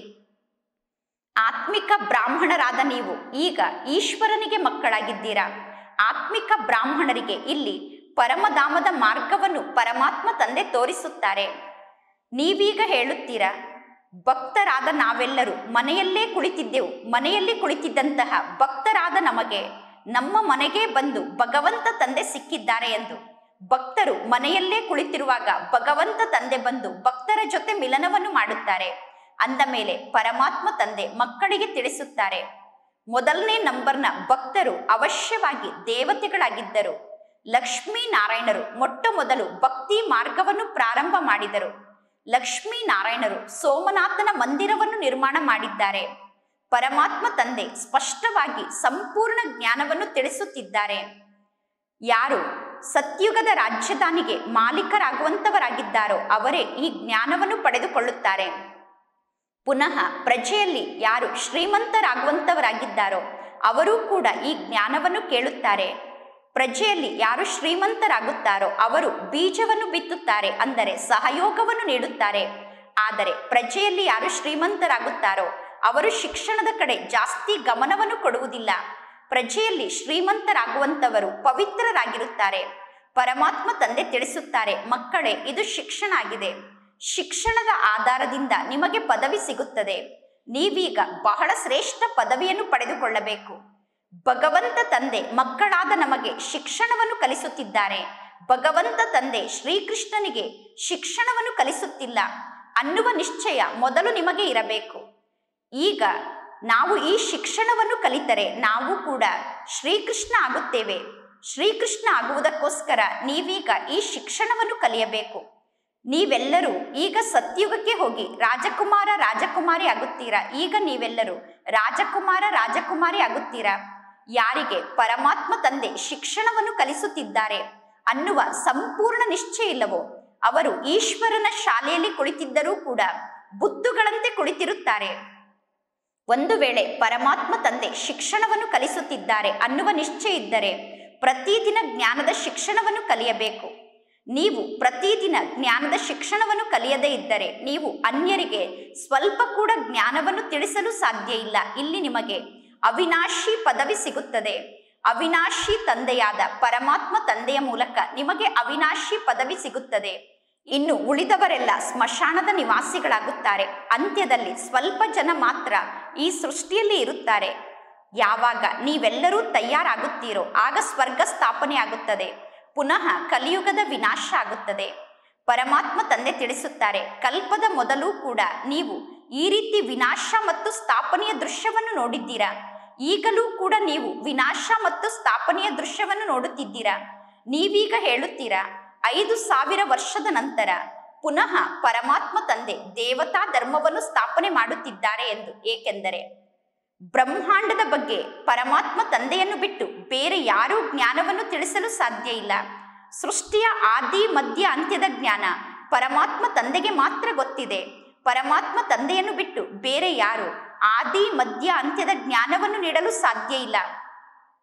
ಆತ್ಮಿಕ ಬ್ರಾಹ್ಮಣರಾದ ನೀವು ಈಗ ಈಶ್ವರನಿಗೆ ಮಕ್ಕಳಾಗಿದ್ದೀರಾ ಆತ್ಮಿಕ ಬ್ರಾಹ್ಮಣರಿಗೆ ಇಲ್ಲಿ ಪರಮಧಾಮದ ಮಾರ್ಗವನ್ನು ಪರಮಾತ್ಮ ತಂದೆ ತೋರಿಸುತ್ತಾರೆ ನೀವೀಗ ಹೇಳುತ್ತೀರಾ ಭಕ್ತರಾದ ನಾವೆಲ್ಲರೂ ಮನೆಯಲ್ಲೇ ಕುಳಿತಿದ್ದೆವು ಮನೆಯಲ್ಲಿ ಕುಳಿತಿದ್ದಂತಹ ಭಕ್ತರಾದ ನಮಗೆ ನಮ್ಮ ಮನೆಗೆ ಬಂದು ಭಗವಂತ ತಂದೆ ಸಿಕ್ಕಿದ್ದಾರೆ ಎಂದು ಭಕ್ತರು ಮನೆಯಲ್ಲೇ ಕುಳಿತಿರುವಾಗ ಭಗವಂತ ತಂದೆ ಬಂದು ಭಕ್ತರ ಜೊತೆ ಮಿಲನವನ್ನು ಮಾಡುತ್ತಾರೆ ಅಂದ ಮೇಲೆ ಪರಮಾತ್ಮ ತಂದೆ ಮಕ್ಕಳಿಗೆ ತಿಳಿಸುತ್ತಾರೆ ಮೊದಲನೇ ನಂಬರ್ನ ಭಕ್ತರು ಅವಶ್ಯವಾಗಿ ದೇವತೆಗಳಾಗಿದ್ದರು ಲಕ್ಷ್ಮೀ ನಾರಾಯಣರು ಮೊಟ್ಟ ಮೊದಲು ಭಕ್ತಿ ಮಾರ್ಗವನ್ನು ಪ್ರಾರಂಭ ಮಾಡಿದರು ಲಕ್ಷ್ಮೀ ನಾರಾಯಣರು ಸೋಮನಾಥನ ಮಂದಿರವನ್ನು ನಿರ್ಮಾಣ ಮಾಡಿದ್ದಾರೆ ಪರಮಾತ್ಮ ತಂದೆ ಸ್ಪಷ್ಟವಾಗಿ ಸಂಪೂರ್ಣ ಜ್ಞಾನವನ್ನು ತಿಳಿಸುತ್ತಿದ್ದಾರೆ ಯಾರು ಸತ್ಯುಗದ ರಾಜಧಾನಿಗೆ ಮಾಲೀಕರಾಗುವಂತವರಾಗಿದ್ದಾರೋ ಅವರೇ ಈ ಜ್ಞಾನವನ್ನು ಪಡೆದುಕೊಳ್ಳುತ್ತಾರೆ ಪುನಃ ಪ್ರಜೆಯಲ್ಲಿ ಯಾರು ಶ್ರೀಮಂತರಾಗುವಂತವರಾಗಿದ್ದಾರೋ ಅವರೂ ಕೂಡ ಈ ಜ್ಞಾನವನ್ನು ಕೇಳುತ್ತಾರೆ ಪ್ರಜೆಯಲ್ಲಿ ಯಾರು ಶ್ರೀಮಂತರಾಗುತ್ತಾರೋ ಅವರು ಬೀಜವನ್ನು ಬಿತ್ತುತ್ತಾರೆ ಅಂದರೆ ಸಹಯೋಗವನ್ನು ನೀಡುತ್ತಾರೆ ಆದರೆ ಪ್ರಜೆಯಲ್ಲಿ ಯಾರು ಶ್ರೀಮಂತರಾಗುತ್ತಾರೋ ಅವರು ಶಿಕ್ಷಣದ ಕಡೆ ಜಾಸ್ತಿ ಗಮನವನ್ನು ಕೊಡುವುದಿಲ್ಲ ಪ್ರಜೆಯಲ್ಲಿ ಶ್ರೀಮಂತರಾಗುವಂತವರು ಪವಿತ್ರರಾಗಿರುತ್ತಾರೆ ಪರಮಾತ್ಮ ತಂದೆ ತಿಳಿಸುತ್ತಾರೆ ಮಕ್ಕಳೇ ಇದು ಶಿಕ್ಷಣ ಆಗಿದೆ ಶಿಕ್ಷಣದ ಆಧಾರದಿಂದ ನಿಮಗೆ ಪದವಿ ಸಿಗುತ್ತದೆ ನೀವೀಗ ಬಹಳ ಶ್ರೇಷ್ಠ ಪದವಿಯನ್ನು ಪಡೆದುಕೊಳ್ಳಬೇಕು ಭಗವಂತ ತಂದೆ ಮಕ್ಕಳಾದ ನಮಗೆ ಶಿಕ್ಷಣವನ್ನು ಕಲಿಸುತ್ತಿದ್ದಾರೆ ಭಗವಂತ ತಂದೆ ಶ್ರೀಕೃಷ್ಣನಿಗೆ ಶಿಕ್ಷಣವನ್ನು ಕಲಿಸುತ್ತಿಲ್ಲ ಅನ್ನುವ ನಿಶ್ಚಯ ಮೊದಲು ನಿಮಗೆ ಇರಬೇಕು ಈಗ ನಾವು ಈ ಶಿಕ್ಷಣವನ್ನು ಕಲಿತರೆ ನಾವು ಕೂಡ ಶ್ರೀಕೃಷ್ಣ ಆಗುತ್ತೇವೆ ಶ್ರೀಕೃಷ್ಣ ಆಗುವುದಕ್ಕೋಸ್ಕರ ನೀವೀಗ ಈ ಶಿಕ್ಷಣವನ್ನು ಕಲಿಯಬೇಕು ನೀವೆಲ್ಲರೂ ಈಗ ಸತ್ಯುಗಕ್ಕೆ ಹೋಗಿ ರಾಜಕುಮಾರ ರಾಜಕುಮಾರಿ ಆಗುತ್ತೀರಾ ಈಗ ನೀವೆಲ್ಲರೂ ರಾಜಕುಮಾರ ರಾಜಕುಮಾರಿ ಆಗುತ್ತೀರಾ ಯಾರಿಗೆ ಪರಮಾತ್ಮ ತಂದೆ ಶಿಕ್ಷಣವನ್ನು ಕಲಿಸುತ್ತಿದ್ದಾರೆ ಅನ್ನುವ ಸಂಪೂರ್ಣ ನಿಶ್ಚಯ ಇಲ್ಲವೋ ಅವರು ಈಶ್ವರನ ಶಾಲೆಯಲ್ಲಿ ಕುಳಿತಿದ್ದರೂ ಕೂಡ ಬುದ್ಧುಗಳಂತೆ ಕುಳಿತಿರುತ್ತಾರೆ ಒಂದು ವೇಳೆ ಪರಮಾತ್ಮ ತಂದೆ ಶಿಕ್ಷಣವನ್ನು ಕಲಿಸುತ್ತಿದ್ದಾರೆ ಅನ್ನುವ ನಿಶ್ಚಯ ಇದ್ದರೆ ಪ್ರತಿದಿನ ಜ್ಞಾನದ ಶಿಕ್ಷಣವನ್ನು ಕಲಿಯಬೇಕು ನೀವು ಪ್ರತಿದಿನ ಜ್ಞಾನದ ಶಿಕ್ಷಣವನ್ನು ಕಲಿಯದೇ ಇದ್ದರೆ ನೀವು ಅನ್ಯರಿಗೆ ಸ್ವಲ್ಪ ಕೂಡ ಜ್ಞಾನವನ್ನು ತಿಳಿಸಲು ಸಾಧ್ಯ ಇಲ್ಲ ಇಲ್ಲಿ ನಿಮಗೆ ಅವಿನಾಶಿ ಪದವಿ ಸಿಗುತ್ತದೆ ಅವಿನಾಶಿ ತಂದೆಯಾದ ಪರಮಾತ್ಮ ತಂದೆಯ ಮೂಲಕ ನಿಮಗೆ ಅವಿನಾಶಿ ಪದವಿ ಸಿಗುತ್ತದೆ ಇನ್ನು ಉಳಿದವರೆಲ್ಲ ಸ್ಮಶಾನದ ನಿವಾಸಿಗಳಾಗುತ್ತಾರೆ ಅಂತ್ಯದಲ್ಲಿ ಸ್ವಲ್ಪ ಜನ ಮಾತ್ರ ಈ ಸೃಷ್ಟಿಯಲ್ಲಿ ಇರುತ್ತಾರೆ ಯಾವಾಗ ನೀವೆಲ್ಲರೂ ತಯಾರಾಗುತ್ತೀರೋ ಆಗ ಸ್ವರ್ಗ ಸ್ಥಾಪನೆ ಆಗುತ್ತದೆ ಪುನಃ ಕಲಿಯುಗದ ವಿನಾಶ ಆಗುತ್ತದೆ ಪರಮಾತ್ಮ ತಂದೆ ತಿಳಿಸುತ್ತಾರೆ ಕಲ್ಪದ ಮೊದಲು ಕೂಡ ನೀವು ಈ ರೀತಿ ವಿನಾಶ ಮತ್ತು ಸ್ಥಾಪನೆಯ ದೃಶ್ಯವನ್ನು ನೋಡಿದ್ದೀರಾ ಈಗಲೂ ಕೂಡ ನೀವು ವಿನಾಶ ಮತ್ತು ಸ್ಥಾಪನೆಯ ದೃಶ್ಯವನ್ನು ನೋಡುತ್ತಿದ್ದೀರಾ ನೀವೀಗ ಹೇಳುತ್ತೀರಾ ಐದು ಸಾವಿರ ವರ್ಷದ ನಂತರ ಪುನಃ ಪರಮಾತ್ಮ ತಂದೆ ದೇವತಾ ಧರ್ಮವನ್ನು ಸ್ಥಾಪನೆ ಮಾಡುತ್ತಿದ್ದಾರೆ ಎಂದು ಏಕೆಂದರೆ ಬ್ರಹ್ಮಾಂಡದ ಬಗ್ಗೆ ಪರಮಾತ್ಮ ತಂದೆಯನ್ನು ಬಿಟ್ಟು ಬೇರೆ ಯಾರೂ ಜ್ಞಾನವನ್ನು ತಿಳಿಸಲು ಸಾಧ್ಯ ಇಲ್ಲ ಸೃಷ್ಟಿಯ ಆದಿ ಮಧ್ಯ ಅಂತ್ಯದ ಜ್ಞಾನ ಪರಮಾತ್ಮ ತಂದೆಗೆ ಮಾತ್ರ ಗೊತ್ತಿದೆ ಪರಮಾತ್ಮ ತಂದೆಯನ್ನು ಬಿಟ್ಟು ಬೇರೆ ಯಾರು ಆದಿ ಮಧ್ಯ ಅಂತ್ಯದ ಜ್ಞಾನವನ್ನು ನೀಡಲು ಸಾಧ್ಯ ಇಲ್ಲ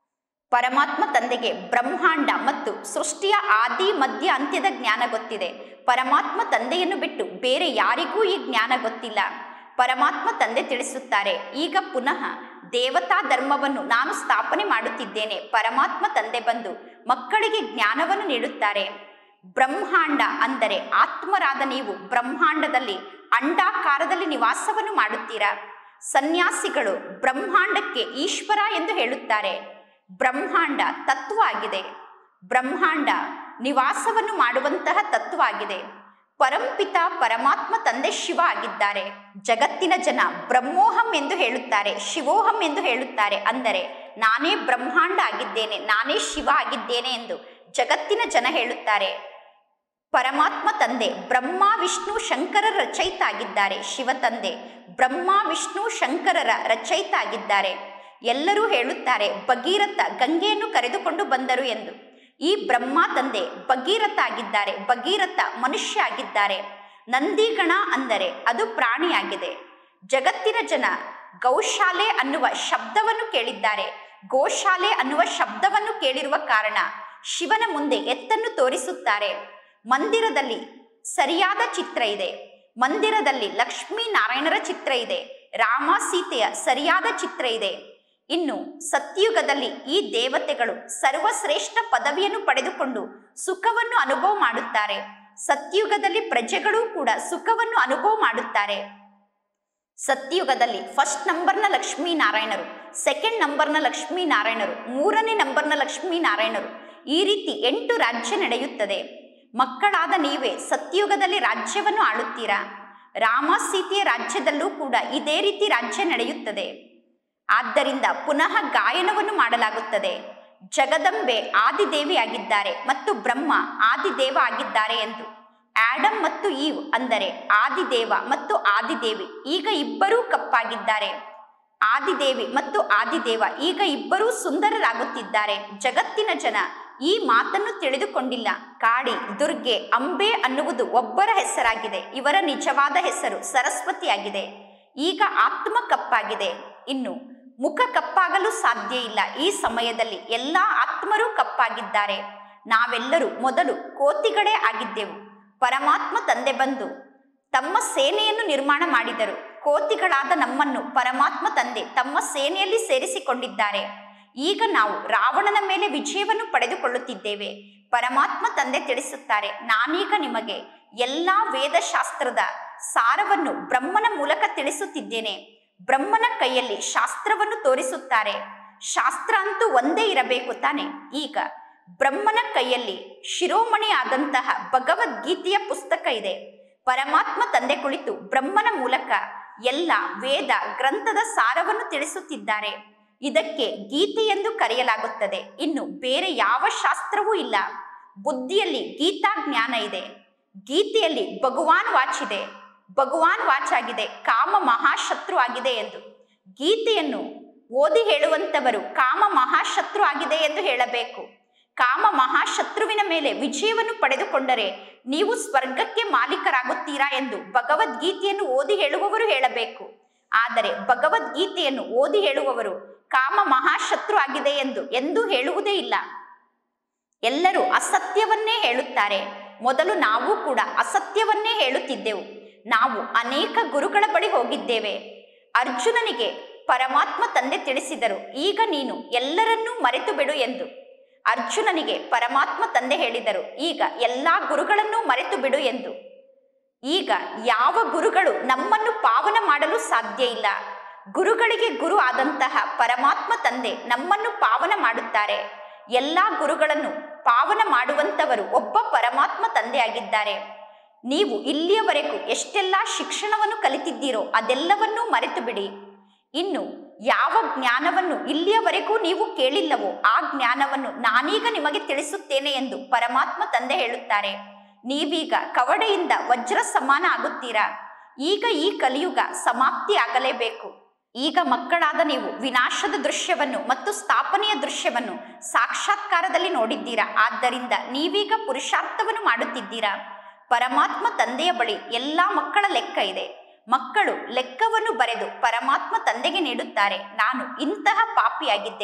ಪರಮಾತ್ಮ ತಂದೆಗೆ ಬ್ರಹ್ಮಾಂಡ ಮತ್ತು ಸೃಷ್ಟಿಯ ಆದಿ ಮಧ್ಯ ಅಂತ್ಯದ ಜ್ಞಾನ ಗೊತ್ತಿದೆ ಪರಮಾತ್ಮ ತಂದೆಯನ್ನು ಬಿಟ್ಟು ಬೇರೆ ಯಾರಿಗೂ ಈ ಜ್ಞಾನ ಗೊತ್ತಿಲ್ಲ ಪರಮಾತ್ಮ ತಂದೆ ತಿಳಿಸುತ್ತಾರೆ ಈಗ ಪುನಃ ದೇವತಾ ಧರ್ಮವನ್ನು ನಾನು ಸ್ಥಾಪನೆ ಮಾಡುತ್ತಿದ್ದೇನೆ ಪರಮಾತ್ಮ ತಂದೆ ಬಂದು ಮಕ್ಕಳಿಗೆ ಜ್ಞಾನವನ್ನು ನೀಡುತ್ತಾರೆ ಬ್ರಹ್ಮಾಂಡ ಅಂದರೆ ಆತ್ಮರಾದ ನೀವು ಬ್ರಹ್ಮಾಂಡದಲ್ಲಿ ಅಂಡಾಕಾರದಲ್ಲಿ ನಿವಾಸವನ್ನು ಮಾಡುತ್ತೀರಾ ಸನ್ಯಾಸಿಗಳು ಬ್ರಹ್ಮಾಂಡಕ್ಕೆ ಈಶ್ವರ ಎಂದು ಹೇಳುತ್ತಾರೆ ಬ್ರಹ್ಮಾಂಡ ತತ್ವ ಆಗಿದೆ ಬ್ರಹ್ಮಾಂಡ ನಿವಾಸವನ್ನು ಮಾಡುವಂತಹ ತತ್ವ ಆಗಿದೆ ಪರಂಪಿತ ಪರಮಾತ್ಮ ತಂದೆ ಶಿವ ಆಗಿದ್ದಾರೆ ಜಗತ್ತಿನ ಜನ ಬ್ರಹ್ಮೋಹಂ ಎಂದು ಹೇಳುತ್ತಾರೆ ಶಿವೋಹಂ ಎಂದು ಹೇಳುತ್ತಾರೆ ಅಂದರೆ ನಾನೇ ಬ್ರಹ್ಮಾಂಡ ಆಗಿದ್ದೇನೆ ನಾನೇ ಶಿವ ಆಗಿದ್ದೇನೆ ಎಂದು ಜಗತ್ತಿನ ಜನ ಹೇಳುತ್ತಾರೆ ಪರಮಾತ್ಮ ತಂದೆ ಬ್ರಹ್ಮ ವಿಷ್ಣು ಶಂಕರರ ರಚಯಿತ ಆಗಿದ್ದಾರೆ ಶಿವ ತಂದೆ ಬ್ರಹ್ಮ ವಿಷ್ಣು ಶಂಕರರ ರಚಯಿತ ಆಗಿದ್ದಾರೆ ಎಲ್ಲರೂ ಹೇಳುತ್ತಾರೆ ಭಗೀರಥ ಗಂಗೆಯನ್ನು ಕರೆದುಕೊಂಡು ಬಂದರು ಎಂದು ಈ ಬ್ರಹ್ಮ ತಂದೆ ಭಗೀರಥ ಆಗಿದ್ದಾರೆ ಭಗೀರಥ ಮನುಷ್ಯ ಆಗಿದ್ದಾರೆ ನಂದಿಗಣ ಅಂದರೆ ಅದು ಪ್ರಾಣಿಯಾಗಿದೆ ಜಗತ್ತಿನ ಜನ ಗೌಶಾಲೆ ಅನ್ನುವ ಶಬ್ದವನ್ನು ಕೇಳಿದ್ದಾರೆ ಗೋಶಾಲೆ ಅನ್ನುವ ಶಬ್ದವನ್ನು ಕೇಳಿರುವ ಕಾರಣ ಶಿವನ ಮುಂದೆ ಎತ್ತನ್ನು ತೋರಿಸುತ್ತಾರೆ ಮಂದಿರದಲ್ಲಿ ಸರಿಯಾದ ಚಿತ್ರ ಇದೆ ಮಂದಿರದಲ್ಲಿ ಲಕ್ಷ್ಮೀ ನಾರಾಯಣರ ಚಿತ್ರ ಇದೆ ರಾಮ ಸೀತೆಯ ಸರಿಯಾದ ಚಿತ್ರ ಇದೆ ಇನ್ನು ಸತ್ಯುಗದಲ್ಲಿ ಈ ದೇವತೆಗಳು ಸರ್ವಶ್ರೇಷ್ಠ ಪದವಿಯನ್ನು ಪಡೆದುಕೊಂಡು ಸುಖವನ್ನು ಅನುಭವ ಮಾಡುತ್ತಾರೆ ಸತ್ಯುಗದಲ್ಲಿ ಪ್ರಜೆಗಳು ಕೂಡ ಸುಖವನ್ನು ಅನುಭವ ಮಾಡುತ್ತಾರೆ ಸತ್ಯುಗದಲ್ಲಿ ಫಸ್ಟ್ ನಂಬರ್ನ ಲಕ್ಷ್ಮೀ ನಾರಾಯಣರು ಸೆಕೆಂಡ್ ನಂಬರ್ನ ಲಕ್ಷ್ಮೀ ನಾರಾಯಣರು ಮೂರನೇ ನಂಬರ್ನ ಲಕ್ಷ್ಮೀ ನಾರಾಯಣರು ಈ ರೀತಿ ಎಂಟು ರಾಜ್ಯ ನಡೆಯುತ್ತದೆ ಮಕ್ಕಳಾದ ನೀವೇ ಸತ್ಯುಗದಲ್ಲಿ ರಾಜ್ಯವನ್ನು ಆಳುತ್ತೀರಾ ರಾಮ ಸೀತೆಯ ರಾಜ್ಯದಲ್ಲೂ ಕೂಡ ಇದೇ ರೀತಿ ರಾಜ್ಯ ನಡೆಯುತ್ತದೆ ಆದ್ದರಿಂದ ಪುನಃ ಗಾಯನವನ್ನು ಮಾಡಲಾಗುತ್ತದೆ ಜಗದಂಬೆ ಆದಿದೇವಿ ಆಗಿದ್ದಾರೆ ಮತ್ತು ಬ್ರಹ್ಮ ಆದಿದೇವ ಆಗಿದ್ದಾರೆ ಎಂದು ಆಡಮ್ ಮತ್ತು ಈವ್ ಅಂದರೆ ಆದಿದೇವ ಮತ್ತು ಆದಿದೇವಿ ಈಗ ಇಬ್ಬರೂ ಕಪ್ಪಾಗಿದ್ದಾರೆ ಆದಿದೇವಿ ಮತ್ತು ಆದಿದೇವ ಈಗ ಇಬ್ಬರೂ ಸುಂದರರಾಗುತ್ತಿದ್ದಾರೆ ಜಗತ್ತಿನ ಜನ ಈ ಮಾತನ್ನು ತಿಳಿದುಕೊಂಡಿಲ್ಲ ಕಾಳಿ ದುರ್ಗೆ ಅಂಬೆ ಅನ್ನುವುದು ಒಬ್ಬರ ಹೆಸರಾಗಿದೆ ಇವರ ನಿಜವಾದ ಹೆಸರು ಸರಸ್ವತಿಯಾಗಿದೆ ಈಗ ಆತ್ಮ ಕಪ್ಪಾಗಿದೆ ಇನ್ನು ಮುಖ ಕಪ್ಪಾಗಲು ಸಾಧ್ಯ ಇಲ್ಲ ಈ ಸಮಯದಲ್ಲಿ ಎಲ್ಲ ಆತ್ಮರೂ ಕಪ್ಪಾಗಿದ್ದಾರೆ ನಾವೆಲ್ಲರೂ ಮೊದಲು ಕೋತಿಗಳೇ ಆಗಿದ್ದೆವು ಪರಮಾತ್ಮ ತಂದೆ ಬಂದು ತಮ್ಮ ಸೇನೆಯನ್ನು ನಿರ್ಮಾಣ ಮಾಡಿದರು ಕೋತಿಗಳಾದ ನಮ್ಮನ್ನು ಪರಮಾತ್ಮ ತಂದೆ ತಮ್ಮ ಸೇನೆಯಲ್ಲಿ ಸೇರಿಸಿಕೊಂಡಿದ್ದಾರೆ ಈಗ ನಾವು ರಾವಣನ ಮೇಲೆ ವಿಜಯವನ್ನು ಪಡೆದುಕೊಳ್ಳುತ್ತಿದ್ದೇವೆ ಪರಮಾತ್ಮ ತಂದೆ ತಿಳಿಸುತ್ತಾರೆ ನಾನೀಗ ನಿಮಗೆ ಎಲ್ಲಾ ವೇದಶಾಸ್ತ್ರದ ಸಾರವನ್ನು ಬ್ರಹ್ಮನ ಮೂಲಕ ತಿಳಿಸುತ್ತಿದ್ದೇನೆ ಬ್ರಹ್ಮನ ಕೈಯಲ್ಲಿ ಶಾಸ್ತ್ರವನ್ನು ತೋರಿಸುತ್ತಾರೆ ಶಾಸ್ತ್ರ ಅಂತೂ ಒಂದೇ ಇರಬೇಕು ತಾನೆ ಈಗ ಬ್ರಹ್ಮನ ಕೈಯಲ್ಲಿ ಶಿರೋಮಣಿ ಆದಂತಹ ಭಗವದ್ಗೀತೆಯ ಪುಸ್ತಕ ಇದೆ ಪರಮಾತ್ಮ ತಂದೆ ಕುಳಿತು ಬ್ರಹ್ಮನ ಮೂಲಕ ಎಲ್ಲ ವೇದ ಗ್ರಂಥದ ಸಾರವನ್ನು ತಿಳಿಸುತ್ತಿದ್ದಾರೆ ಇದಕ್ಕೆ ಗೀತೆ ಎಂದು ಕರೆಯಲಾಗುತ್ತದೆ ಇನ್ನು ಬೇರೆ ಯಾವ ಶಾಸ್ತ್ರವೂ ಇಲ್ಲ ಬುದ್ಧಿಯಲ್ಲಿ ಗೀತಾ ಜ್ಞಾನ ಇದೆ ಗೀತೆಯಲ್ಲಿ ಭಗವಾನ್ ವಾಚ್ ಇದೆ ಭಗವಾನ್ ವಾಚ್ ಆಗಿದೆ ಕಾಮ ಮಹಾಶತ್ರು ಆಗಿದೆ ಎಂದು ಗೀತೆಯನ್ನು ಓದಿ ಹೇಳುವಂತವರು ಕಾಮ ಮಹಾಶತ್ರು ಆಗಿದೆ ಎಂದು ಹೇಳಬೇಕು ಕಾಮ ಮಹಾಶತ್ರುವಿನ ಮೇಲೆ ವಿಜಯವನ್ನು ಪಡೆದುಕೊಂಡರೆ ನೀವು ಸ್ವರ್ಗಕ್ಕೆ ಮಾಲೀಕರಾಗುತ್ತೀರಾ ಎಂದು ಭಗವದ್ಗೀತೆಯನ್ನು ಓದಿ ಹೇಳುವವರು ಹೇಳಬೇಕು ಆದರೆ ಭಗವದ್ಗೀತೆಯನ್ನು ಓದಿ ಹೇಳುವವರು ಕಾಮ ಮಹಾಶತ್ರು ಆಗಿದೆ ಎಂದು ಎಂದೂ ಹೇಳುವುದೇ ಇಲ್ಲ ಎಲ್ಲರೂ ಅಸತ್ಯವನ್ನೇ ಹೇಳುತ್ತಾರೆ ಮೊದಲು ನಾವು ಕೂಡ ಅಸತ್ಯವನ್ನೇ ಹೇಳುತ್ತಿದ್ದೆವು ನಾವು ಅನೇಕ ಗುರುಗಳ ಬಳಿ ಹೋಗಿದ್ದೇವೆ ಅರ್ಜುನನಿಗೆ ಪರಮಾತ್ಮ ತಂದೆ ತಿಳಿಸಿದರು ಈಗ ನೀನು ಎಲ್ಲರನ್ನೂ ಮರೆತು ಬಿಡು ಎಂದು ಅರ್ಜುನನಿಗೆ ಪರಮಾತ್ಮ ತಂದೆ ಹೇಳಿದರು ಈಗ ಎಲ್ಲಾ ಗುರುಗಳನ್ನೂ ಮರೆತು ಬಿಡು ಎಂದು ಈಗ ಯಾವ ಗುರುಗಳು ನಮ್ಮನ್ನು ಪಾವನ ಮಾಡಲು ಸಾಧ್ಯ ಇಲ್ಲ ಗುರುಗಳಿಗೆ ಗುರು ಆದಂತಹ ಪರಮಾತ್ಮ ತಂದೆ ನಮ್ಮನ್ನು ಪಾವನ ಮಾಡುತ್ತಾರೆ ಎಲ್ಲಾ ಗುರುಗಳನ್ನು ಪಾವನ ಮಾಡುವಂತವರು ಒಬ್ಬ ಪರಮಾತ್ಮ ತಂದೆ ಆಗಿದ್ದಾರೆ ನೀವು ಇಲ್ಲಿಯವರೆಗೂ ಎಷ್ಟೆಲ್ಲ ಶಿಕ್ಷಣವನ್ನು ಕಲಿತಿದ್ದೀರೋ ಅದೆಲ್ಲವನ್ನೂ ಮರೆತು ಬಿಡಿ ಇನ್ನು ಯಾವ ಜ್ಞಾನವನ್ನು ಇಲ್ಲಿಯವರೆಗೂ ನೀವು ಕೇಳಿಲ್ಲವೋ ಆ ಜ್ಞಾನವನ್ನು ನಾನೀಗ ನಿಮಗೆ ತಿಳಿಸುತ್ತೇನೆ ಎಂದು ಪರಮಾತ್ಮ ತಂದೆ ಹೇಳುತ್ತಾರೆ ನೀವೀಗ ಕವಡೆಯಿಂದ ವಜ್ರ ಸಮಾನ ಆಗುತ್ತೀರಾ ಈಗ ಈ ಕಲಿಯುಗ ಸಮಾಪ್ತಿ ಆಗಲೇಬೇಕು ಈಗ ಮಕ್ಕಳಾದ ನೀವು ವಿನಾಶದ ದೃಶ್ಯವನ್ನು ಮತ್ತು ಸ್ಥಾಪನೆಯ ದೃಶ್ಯವನ್ನು ಸಾಕ್ಷಾತ್ಕಾರದಲ್ಲಿ ನೋಡಿದ್ದೀರಾ ಆದ್ದರಿಂದ ನೀವೀಗ ಪುರುಷಾರ್ಥವನ್ನು ಮಾಡುತ್ತಿದ್ದೀರಾ ಪರಮಾತ್ಮ ತಂದೆಯ ಬಳಿ ಎಲ್ಲಾ ಮಕ್ಕಳ ಲೆಕ್ಕ ಇದೆ ಮಕ್ಕಳು ಲೆಕ್ಕವನ್ನು ಬರೆದು ಪರಮಾತ್ಮ ತಂದೆಗೆ ನೀಡುತ್ತಾರೆ ನಾನು ಇಂತಹ ಪಾಪಿಯಾಗಿದ್ದೆ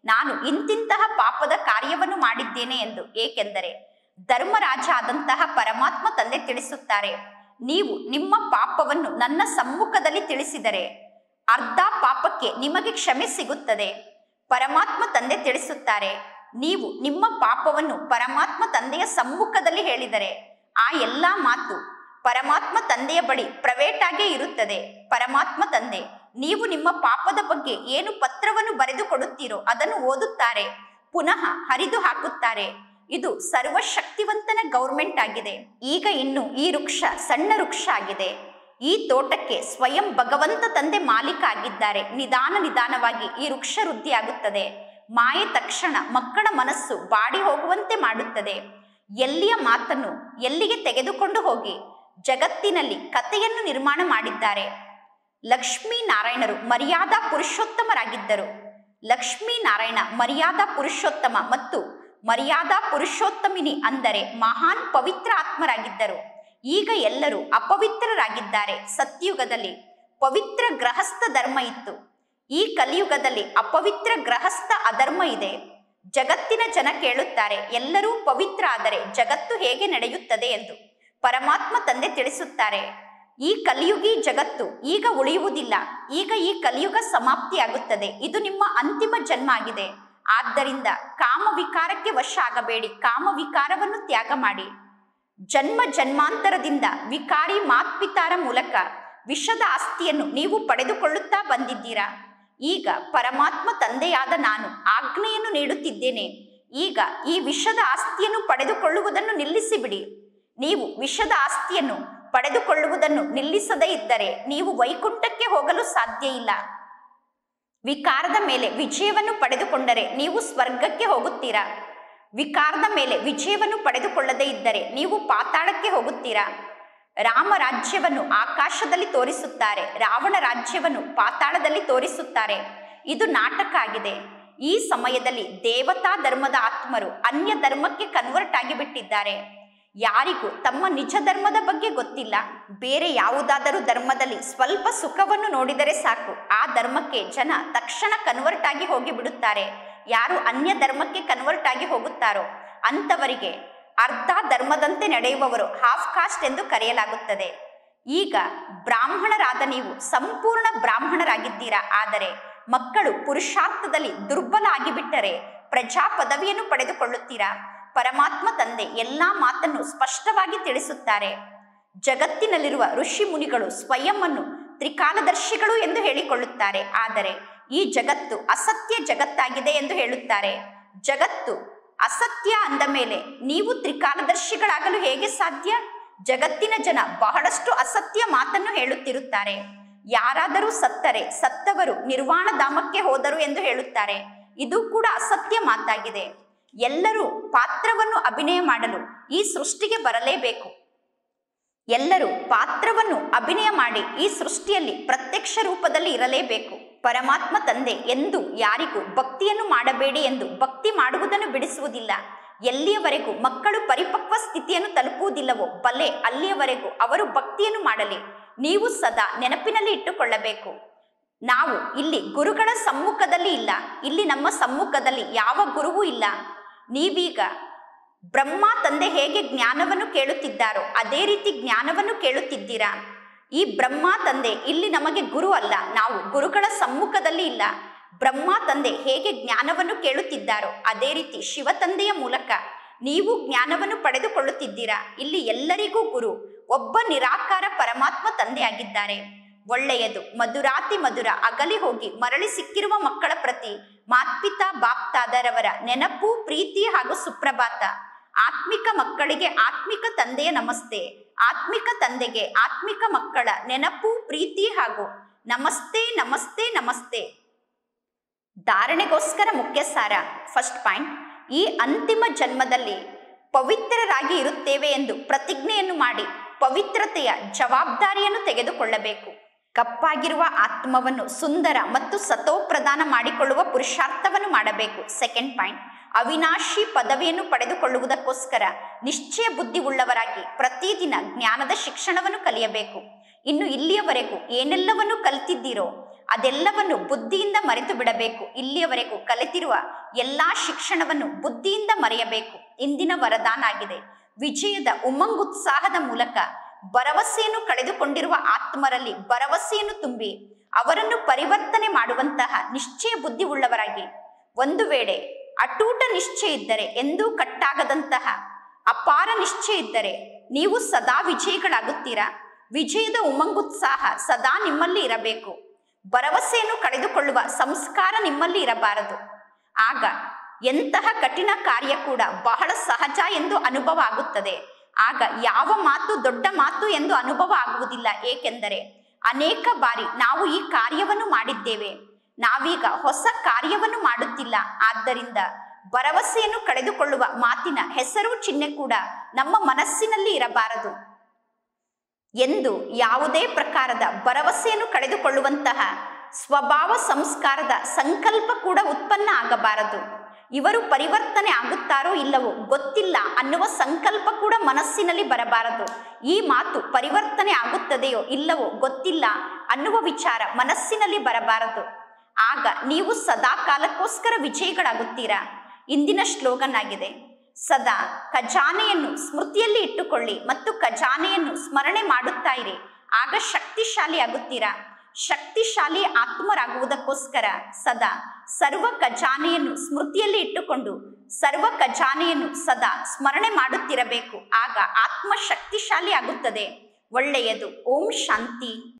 ನಾನು ಇಂತಿಂತಹ ಪಾಪದ ಕಾರ್ಯವನ್ನು ಮಾಡಿದ್ದೇನೆ ಎಂದು ಏಕೆಂದರೆ ಧರ್ಮರಾಜ ಆದಂತಹ ಪರಮಾತ್ಮ ತಂದೆ ತಿಳಿಸುತ್ತಾರೆ ನೀವು ನಿಮ್ಮ ಪಾಪವನ್ನು ನನ್ನ ಸಮ್ಮುಖದಲ್ಲಿ ತಿಳಿಸಿದರೆ ಅರ್ಧ ಪಾಪಕ್ಕೆ ನಿಮಗೆ ಕ್ಷಮೆ ಸಿಗುತ್ತದೆ ಪರಮಾತ್ಮ ತಂದೆ ತಿಳಿಸುತ್ತಾರೆ ನೀವು ನಿಮ್ಮ ಪಾಪವನ್ನು ಪರಮಾತ್ಮ ತಂದೆಯ ಸಮ್ಮುಖದಲ್ಲಿ ಹೇಳಿದರೆ ಆ ಎಲ್ಲಾ ಮಾತು ಪರಮಾತ್ಮ ತಂದೆಯ ಬಳಿ ಪ್ರೈವೇಟ್ ಆಗೇ ಇರುತ್ತದೆ ಪರಮಾತ್ಮ ತಂದೆ ನೀವು ನಿಮ್ಮ ಪಾಪದ ಬಗ್ಗೆ ಏನು ಪತ್ರವನ್ನು ಬರೆದು ಕೊಡುತ್ತೀರೋ ಅದನ್ನು ಓದುತ್ತಾರೆ ಪುನಃ ಹರಿದು ಹಾಕುತ್ತಾರೆ ಇದು ಸರ್ವಶಕ್ತಿವಂತನ ಗೌರ್ಮೆಂಟ್ ಆಗಿದೆ ಈಗ ಇನ್ನು ಈ ವೃಕ್ಷ ಸಣ್ಣ ವೃಕ್ಷ ಆಗಿದೆ ಈ ತೋಟಕ್ಕೆ ಸ್ವಯಂ ಭಗವಂತ ತಂದೆ ಮಾಲೀಕ ಆಗಿದ್ದಾರೆ ನಿಧಾನ ನಿಧಾನವಾಗಿ ಈ ವೃಕ್ಷ ವೃದ್ಧಿಯಾಗುತ್ತದೆ ಮಾಯೆ ತಕ್ಷಣ ಮಕ್ಕಳ ಮನಸ್ಸು ಬಾಡಿ ಹೋಗುವಂತೆ ಮಾಡುತ್ತದೆ ಎಲ್ಲಿಯ ಮಾತನ್ನು ಎಲ್ಲಿಗೆ ತೆಗೆದುಕೊಂಡು ಹೋಗಿ ಜಗತ್ತಿನಲ್ಲಿ ಕಥೆಯನ್ನು ನಿರ್ಮಾಣ ಮಾಡಿದ್ದಾರೆ ಲಕ್ಷ್ಮೀ ನಾರಾಯಣರು ಮರ್ಯಾದಾ ಪುರುಷೋತ್ತಮರಾಗಿದ್ದರು ಲಕ್ಷ್ಮೀ ನಾರಾಯಣ ಮರ್ಯಾದಾ ಪುರುಷೋತ್ತಮ ಮತ್ತು ಮರ್ಯಾದಾ ಪುರುಷೋತ್ತಮಿನಿ ಅಂದರೆ ಮಹಾನ್ ಪವಿತ್ರ ಆತ್ಮರಾಗಿದ್ದರು ಈಗ ಎಲ್ಲರೂ ಅಪವಿತ್ರರಾಗಿದ್ದಾರೆ ಸತ್ಯುಗದಲ್ಲಿ ಪವಿತ್ರ ಗೃಹಸ್ಥ ಧರ್ಮ ಇತ್ತು ಈ ಕಲಿಯುಗದಲ್ಲಿ ಅಪವಿತ್ರ ಗೃಹಸ್ಥ ಅಧರ್ಮ ಇದೆ ಜಗತ್ತಿನ ಜನ ಕೇಳುತ್ತಾರೆ ಎಲ್ಲರೂ ಪವಿತ್ರ ಆದರೆ ಜಗತ್ತು ಹೇಗೆ ನಡೆಯುತ್ತದೆ ಎಂದು ಪರಮಾತ್ಮ ತಂದೆ ತಿಳಿಸುತ್ತಾರೆ ಈ ಕಲಿಯುಗಿ ಜಗತ್ತು ಈಗ ಉಳಿಯುವುದಿಲ್ಲ ಈಗ ಈ ಕಲಿಯುಗ ಸಮಾಪ್ತಿಯಾಗುತ್ತದೆ ಇದು ನಿಮ್ಮ ಅಂತಿಮ ಜನ್ಮ ಆಗಿದೆ ಆದ್ದರಿಂದ ಕಾಮ ವಿಕಾರಕ್ಕೆ ವಶ ಆಗಬೇಡಿ ಕಾಮ ವಿಕಾರವನ್ನು ತ್ಯಾಗ ಮಾಡಿ ಜನ್ಮ ಜನ್ಮಾಂತರದಿಂದ ವಿಕಾರಿ ಮಾತ್ಪಿತಾರ ಮೂಲಕ ವಿಷದ ಆಸ್ತಿಯನ್ನು ನೀವು ಪಡೆದುಕೊಳ್ಳುತ್ತಾ ಬಂದಿದ್ದೀರಾ ಈಗ ಪರಮಾತ್ಮ ತಂದೆಯಾದ ನಾನು ಆಜ್ಞೆಯನ್ನು ನೀಡುತ್ತಿದ್ದೇನೆ ಈಗ ಈ ವಿಷದ ಆಸ್ತಿಯನ್ನು ಪಡೆದುಕೊಳ್ಳುವುದನ್ನು ನಿಲ್ಲಿಸಿಬಿಡಿ ನೀವು ವಿಷದ ಆಸ್ತಿಯನ್ನು ಪಡೆದುಕೊಳ್ಳುವುದನ್ನು ನಿಲ್ಲಿಸದೇ ಇದ್ದರೆ ನೀವು ವೈಕುಂಠಕ್ಕೆ ಹೋಗಲು ಸಾಧ್ಯ ಇಲ್ಲ ವಿಕಾರದ ಮೇಲೆ ವಿಜಯವನ್ನು ಪಡೆದುಕೊಂಡರೆ ನೀವು ಸ್ವರ್ಗಕ್ಕೆ ಹೋಗುತ್ತೀರಾ ವಿಕಾರದ ಮೇಲೆ ವಿಜಯವನ್ನು ಪಡೆದುಕೊಳ್ಳದೇ ಇದ್ದರೆ ನೀವು ಪಾತಾಳಕ್ಕೆ ಹೋಗುತ್ತೀರಾ ರಾಮ ರಾಜ್ಯವನ್ನು ಆಕಾಶದಲ್ಲಿ ತೋರಿಸುತ್ತಾರೆ ರಾವಣ ರಾಜ್ಯವನ್ನು ಪಾತಾಳದಲ್ಲಿ ತೋರಿಸುತ್ತಾರೆ ಇದು ನಾಟಕ ಆಗಿದೆ ಈ ಸಮಯದಲ್ಲಿ ದೇವತಾ ಧರ್ಮದ ಆತ್ಮರು ಅನ್ಯ ಧರ್ಮಕ್ಕೆ ಕನ್ವರ್ಟ್ ಆಗಿಬಿಟ್ಟಿದ್ದಾರೆ ಯಾರಿಗೂ ತಮ್ಮ ನಿಜ ಧರ್ಮದ ಬಗ್ಗೆ ಗೊತ್ತಿಲ್ಲ ಬೇರೆ ಯಾವುದಾದರೂ ಧರ್ಮದಲ್ಲಿ ಸ್ವಲ್ಪ ಸುಖವನ್ನು ನೋಡಿದರೆ ಸಾಕು ಆ ಧರ್ಮಕ್ಕೆ ಜನ ತಕ್ಷಣ ಕನ್ವರ್ಟ್ ಆಗಿ ಹೋಗಿ ಬಿಡುತ್ತಾರೆ ಯಾರು ಅನ್ಯ ಧರ್ಮಕ್ಕೆ ಕನ್ವರ್ಟ್ ಆಗಿ ಹೋಗುತ್ತಾರೋ ಅಂಥವರಿಗೆ ಅರ್ಧ ಧರ್ಮದಂತೆ ನಡೆಯುವವರು ಹಾಫ್ ಕಾಸ್ಟ್ ಎಂದು ಕರೆಯಲಾಗುತ್ತದೆ ಈಗ ಬ್ರಾಹ್ಮಣರಾದ ನೀವು ಸಂಪೂರ್ಣ ಬ್ರಾಹ್ಮಣರಾಗಿದ್ದೀರಾ ಆದರೆ ಮಕ್ಕಳು ಪುರುಷಾರ್ಥದಲ್ಲಿ ದುರ್ಬಲ ಆಗಿಬಿಟ್ಟರೆ ಪ್ರಜಾ ಪದವಿಯನ್ನು ಪಡೆದುಕೊಳ್ಳುತ್ತೀರಾ ಪರಮಾತ್ಮ ತಂದೆ ಎಲ್ಲಾ ಮಾತನ್ನು ಸ್ಪಷ್ಟವಾಗಿ ತಿಳಿಸುತ್ತಾರೆ ಜಗತ್ತಿನಲ್ಲಿರುವ ಋಷಿ ಮುನಿಗಳು ಸ್ವಯಂವನ್ನು ತ್ರಿಕಾಲದರ್ಶಿಗಳು ಎಂದು ಹೇಳಿಕೊಳ್ಳುತ್ತಾರೆ ಆದರೆ ಈ ಜಗತ್ತು ಅಸತ್ಯ ಜಗತ್ತಾಗಿದೆ ಎಂದು ಹೇಳುತ್ತಾರೆ ಜಗತ್ತು ಅಸತ್ಯ ಅಂದ ಮೇಲೆ ನೀವು ತ್ರಿಕಾಲದರ್ಶಿಗಳಾಗಲು ಹೇಗೆ ಸಾಧ್ಯ ಜಗತ್ತಿನ ಜನ ಬಹಳಷ್ಟು ಅಸತ್ಯ ಮಾತನ್ನು ಹೇಳುತ್ತಿರುತ್ತಾರೆ ಯಾರಾದರೂ ಸತ್ತರೆ ಸತ್ತವರು ನಿರ್ವಾಣ ಧಾಮಕ್ಕೆ ಹೋದರು ಎಂದು ಹೇಳುತ್ತಾರೆ ಇದು ಕೂಡ ಅಸತ್ಯ ಮಾತಾಗಿದೆ ಎಲ್ಲರೂ ಪಾತ್ರವನ್ನು ಅಭಿನಯ ಮಾಡಲು ಈ ಸೃಷ್ಟಿಗೆ ಬರಲೇಬೇಕು ಎಲ್ಲರೂ ಪಾತ್ರವನ್ನು ಅಭಿನಯ ಮಾಡಿ ಈ ಸೃಷ್ಟಿಯಲ್ಲಿ ಪ್ರತ್ಯಕ್ಷ ರೂಪದಲ್ಲಿ ಇರಲೇಬೇಕು ಪರಮಾತ್ಮ ತಂದೆ ಎಂದು ಯಾರಿಗೂ ಭಕ್ತಿಯನ್ನು ಮಾಡಬೇಡಿ ಎಂದು ಭಕ್ತಿ ಮಾಡುವುದನ್ನು ಬಿಡಿಸುವುದಿಲ್ಲ ಎಲ್ಲಿಯವರೆಗೂ ಮಕ್ಕಳು ಪರಿಪಕ್ವ ಸ್ಥಿತಿಯನ್ನು ತಲುಪುವುದಿಲ್ಲವೋ ಬಲೆ ಅಲ್ಲಿಯವರೆಗೂ ಅವರು ಭಕ್ತಿಯನ್ನು ಮಾಡಲಿ ನೀವು ಸದಾ ನೆನಪಿನಲ್ಲಿ ಇಟ್ಟುಕೊಳ್ಳಬೇಕು ನಾವು ಇಲ್ಲಿ ಗುರುಗಳ ಸಮ್ಮುಖದಲ್ಲಿ ಇಲ್ಲ ಇಲ್ಲಿ ನಮ್ಮ ಸಮ್ಮುಖದಲ್ಲಿ ಯಾವ ಗುರುವೂ ಇಲ್ಲ ನೀವೀಗ ಬ್ರಹ್ಮ ತಂದೆ ಹೇಗೆ ಜ್ಞಾನವನ್ನು ಕೇಳುತ್ತಿದ್ದಾರೋ ಅದೇ ರೀತಿ ಜ್ಞಾನವನ್ನು ಕೇಳುತ್ತಿದ್ದೀರಾ ಈ ಬ್ರಹ್ಮ ತಂದೆ ಇಲ್ಲಿ ನಮಗೆ ಗುರು ಅಲ್ಲ ನಾವು ಗುರುಗಳ ಸಮ್ಮುಖದಲ್ಲಿ ಇಲ್ಲ ಬ್ರಹ್ಮ ತಂದೆ ಹೇಗೆ ಜ್ಞಾನವನ್ನು ಕೇಳುತ್ತಿದ್ದಾರೋ ಅದೇ ರೀತಿ ಶಿವ ತಂದೆಯ ಮೂಲಕ ನೀವು ಜ್ಞಾನವನ್ನು ಪಡೆದುಕೊಳ್ಳುತ್ತಿದ್ದೀರಾ ಇಲ್ಲಿ ಎಲ್ಲರಿಗೂ ಗುರು ಒಬ್ಬ ನಿರಾಕಾರ ಪರಮಾತ್ಮ ತಂದೆಯಾಗಿದ್ದಾರೆ ಒಳ್ಳೆಯದು ಮಧುರಾತಿ ಮಧುರ ಅಗಲಿ ಹೋಗಿ ಮರಳಿ ಸಿಕ್ಕಿರುವ ಮಕ್ಕಳ ಪ್ರತಿ ಮಾತ್ಪಿತಾ ಬಾಪ್ತಾದರವರ ನೆನಪು ಪ್ರೀತಿ ಹಾಗೂ ಸುಪ್ರಭಾತ ಆತ್ಮಿಕ ಮಕ್ಕಳಿಗೆ ಆತ್ಮಿಕ ತಂದೆಯ ನಮಸ್ತೆ ಆತ್ಮಿಕ ತಂದೆಗೆ ಆತ್ಮಿಕ ಮಕ್ಕಳ ನೆನಪು ಪ್ರೀತಿ ಹಾಗೂ ನಮಸ್ತೆ ನಮಸ್ತೆ ನಮಸ್ತೆ ಧಾರಣೆಗೋಸ್ಕರ ಮುಖ್ಯ ಸಾರ ಫಸ್ಟ್ ಪಾಯಿಂಟ್ ಈ ಅಂತಿಮ ಜನ್ಮದಲ್ಲಿ ಪವಿತ್ರರಾಗಿ ಇರುತ್ತೇವೆ ಎಂದು ಪ್ರತಿಜ್ಞೆಯನ್ನು ಮಾಡಿ ಪವಿತ್ರತೆಯ ಜವಾಬ್ದಾರಿಯನ್ನು ತೆಗೆದುಕೊಳ್ಳಬೇಕು ಕಪ್ಪಾಗಿರುವ ಆತ್ಮವನ್ನು ಸುಂದರ ಮತ್ತು ಸತೋಪ್ರದಾನ ಮಾಡಿಕೊಳ್ಳುವ ಪುರುಷಾರ್ಥವನ್ನು ಮಾಡಬೇಕು ಸೆಕೆಂಡ್ ಪಾಯಿಂಟ್ ಅವಿನಾಶಿ ಪದವಿಯನ್ನು ಪಡೆದುಕೊಳ್ಳುವುದಕ್ಕೋಸ್ಕರ ನಿಶ್ಚಯ ಬುದ್ಧಿ ಉಳ್ಳವರಾಗಿ ಪ್ರತಿದಿನ ಜ್ಞಾನದ ಶಿಕ್ಷಣವನ್ನು ಕಲಿಯಬೇಕು ಇನ್ನು ಇಲ್ಲಿಯವರೆಗೂ ಏನೆಲ್ಲವನ್ನು ಕಲಿತಿದ್ದೀರೋ ಅದೆಲ್ಲವನ್ನು ಬುದ್ಧಿಯಿಂದ ಮರೆತು ಬಿಡಬೇಕು ಇಲ್ಲಿಯವರೆಗೂ ಕಲಿತಿರುವ ಎಲ್ಲಾ ಶಿಕ್ಷಣವನ್ನು ಬುದ್ಧಿಯಿಂದ ಮರೆಯಬೇಕು ಇಂದಿನ ವರದಾನ ಆಗಿದೆ ವಿಜಯದ ಉಮ್ಮಂಗುತ್ಸಾಹದ ಮೂಲಕ ಭರವಸೆಯನ್ನು ಕಳೆದುಕೊಂಡಿರುವ ಆತ್ಮರಲ್ಲಿ ಭರವಸೆಯನ್ನು ತುಂಬಿ ಅವರನ್ನು ಪರಿವರ್ತನೆ ಮಾಡುವಂತಹ ನಿಶ್ಚಯ ಬುದ್ಧಿ ಉಳ್ಳವರಾಗಿ ಒಂದು ವೇಳೆ ಅಟೂಟ ನಿಶ್ಚಯ ಇದ್ದರೆ ಎಂದೂ ಕಟ್ಟಾಗದಂತಹ ಅಪಾರ ನಿಶ್ಚಯ ಇದ್ದರೆ ನೀವು ಸದಾ ವಿಜಯಿಗಳಾಗುತ್ತೀರಾ ವಿಜಯದ ಉಮಂಗುತ್ಸಾಹ ಸದಾ ನಿಮ್ಮಲ್ಲಿ ಇರಬೇಕು ಭರವಸೆಯನ್ನು ಕಳೆದುಕೊಳ್ಳುವ ಸಂಸ್ಕಾರ ನಿಮ್ಮಲ್ಲಿ ಇರಬಾರದು ಆಗ ಎಂತಹ ಕಠಿಣ ಕಾರ್ಯ ಕೂಡ ಬಹಳ ಸಹಜ ಎಂದು ಅನುಭವ ಆಗುತ್ತದೆ ಆಗ ಯಾವ ಮಾತು ದೊಡ್ಡ ಮಾತು ಎಂದು ಅನುಭವ ಆಗುವುದಿಲ್ಲ ಏಕೆಂದರೆ ಅನೇಕ ಬಾರಿ ನಾವು ಈ ಕಾರ್ಯವನ್ನು ಮಾಡಿದ್ದೇವೆ ನಾವೀಗ ಹೊಸ ಕಾರ್ಯವನ್ನು ಮಾಡುತ್ತಿಲ್ಲ ಆದ್ದರಿಂದ ಭರವಸೆಯನ್ನು ಕಳೆದುಕೊಳ್ಳುವ ಮಾತಿನ ಹೆಸರು ಚಿಹ್ನೆ ಕೂಡ ನಮ್ಮ ಮನಸ್ಸಿನಲ್ಲಿ ಇರಬಾರದು ಎಂದು ಯಾವುದೇ ಪ್ರಕಾರದ ಭರವಸೆಯನ್ನು ಕಳೆದುಕೊಳ್ಳುವಂತಹ ಸ್ವಭಾವ ಸಂಸ್ಕಾರದ ಸಂಕಲ್ಪ ಕೂಡ ಉತ್ಪನ್ನ ಆಗಬಾರದು ಇವರು ಪರಿವರ್ತನೆ ಆಗುತ್ತಾರೋ ಇಲ್ಲವೋ ಗೊತ್ತಿಲ್ಲ ಅನ್ನುವ ಸಂಕಲ್ಪ ಕೂಡ ಮನಸ್ಸಿನಲ್ಲಿ ಬರಬಾರದು ಈ ಮಾತು ಪರಿವರ್ತನೆ ಆಗುತ್ತದೆಯೋ ಇಲ್ಲವೋ ಗೊತ್ತಿಲ್ಲ ಅನ್ನುವ ವಿಚಾರ ಮನಸ್ಸಿನಲ್ಲಿ ಬರಬಾರದು ಆಗ ನೀವು ಸದಾ ಕಾಲಕ್ಕೋಸ್ಕರ ವಿಜಯಿಗಳಾಗುತ್ತೀರಾ ಇಂದಿನ ಶ್ಲೋಗನ್ ಆಗಿದೆ ಸದಾ ಖಜಾನೆಯನ್ನು ಸ್ಮೃತಿಯಲ್ಲಿ ಇಟ್ಟುಕೊಳ್ಳಿ ಮತ್ತು ಖಜಾನೆಯನ್ನು ಸ್ಮರಣೆ ಮಾಡುತ್ತಾ ಇರಿ ಆಗ ಶಕ್ತಿಶಾಲಿ ಆಗುತ್ತೀರಾ ಶಕ್ತಿಶಾಲಿ ಆತ್ಮರಾಗುವುದಕ್ಕೋಸ್ಕರ ಸದಾ ಸರ್ವ ಖಜಾನೆಯನ್ನು ಸ್ಮೃತಿಯಲ್ಲಿ ಇಟ್ಟುಕೊಂಡು ಸರ್ವ ಖಜಾನೆಯನ್ನು ಸದಾ ಸ್ಮರಣೆ ಮಾಡುತ್ತಿರಬೇಕು ಆಗ ಆತ್ಮ ಶಕ್ತಿಶಾಲಿ ಆಗುತ್ತದೆ ಒಳ್ಳೆಯದು ಓಂ ಶಾಂತಿ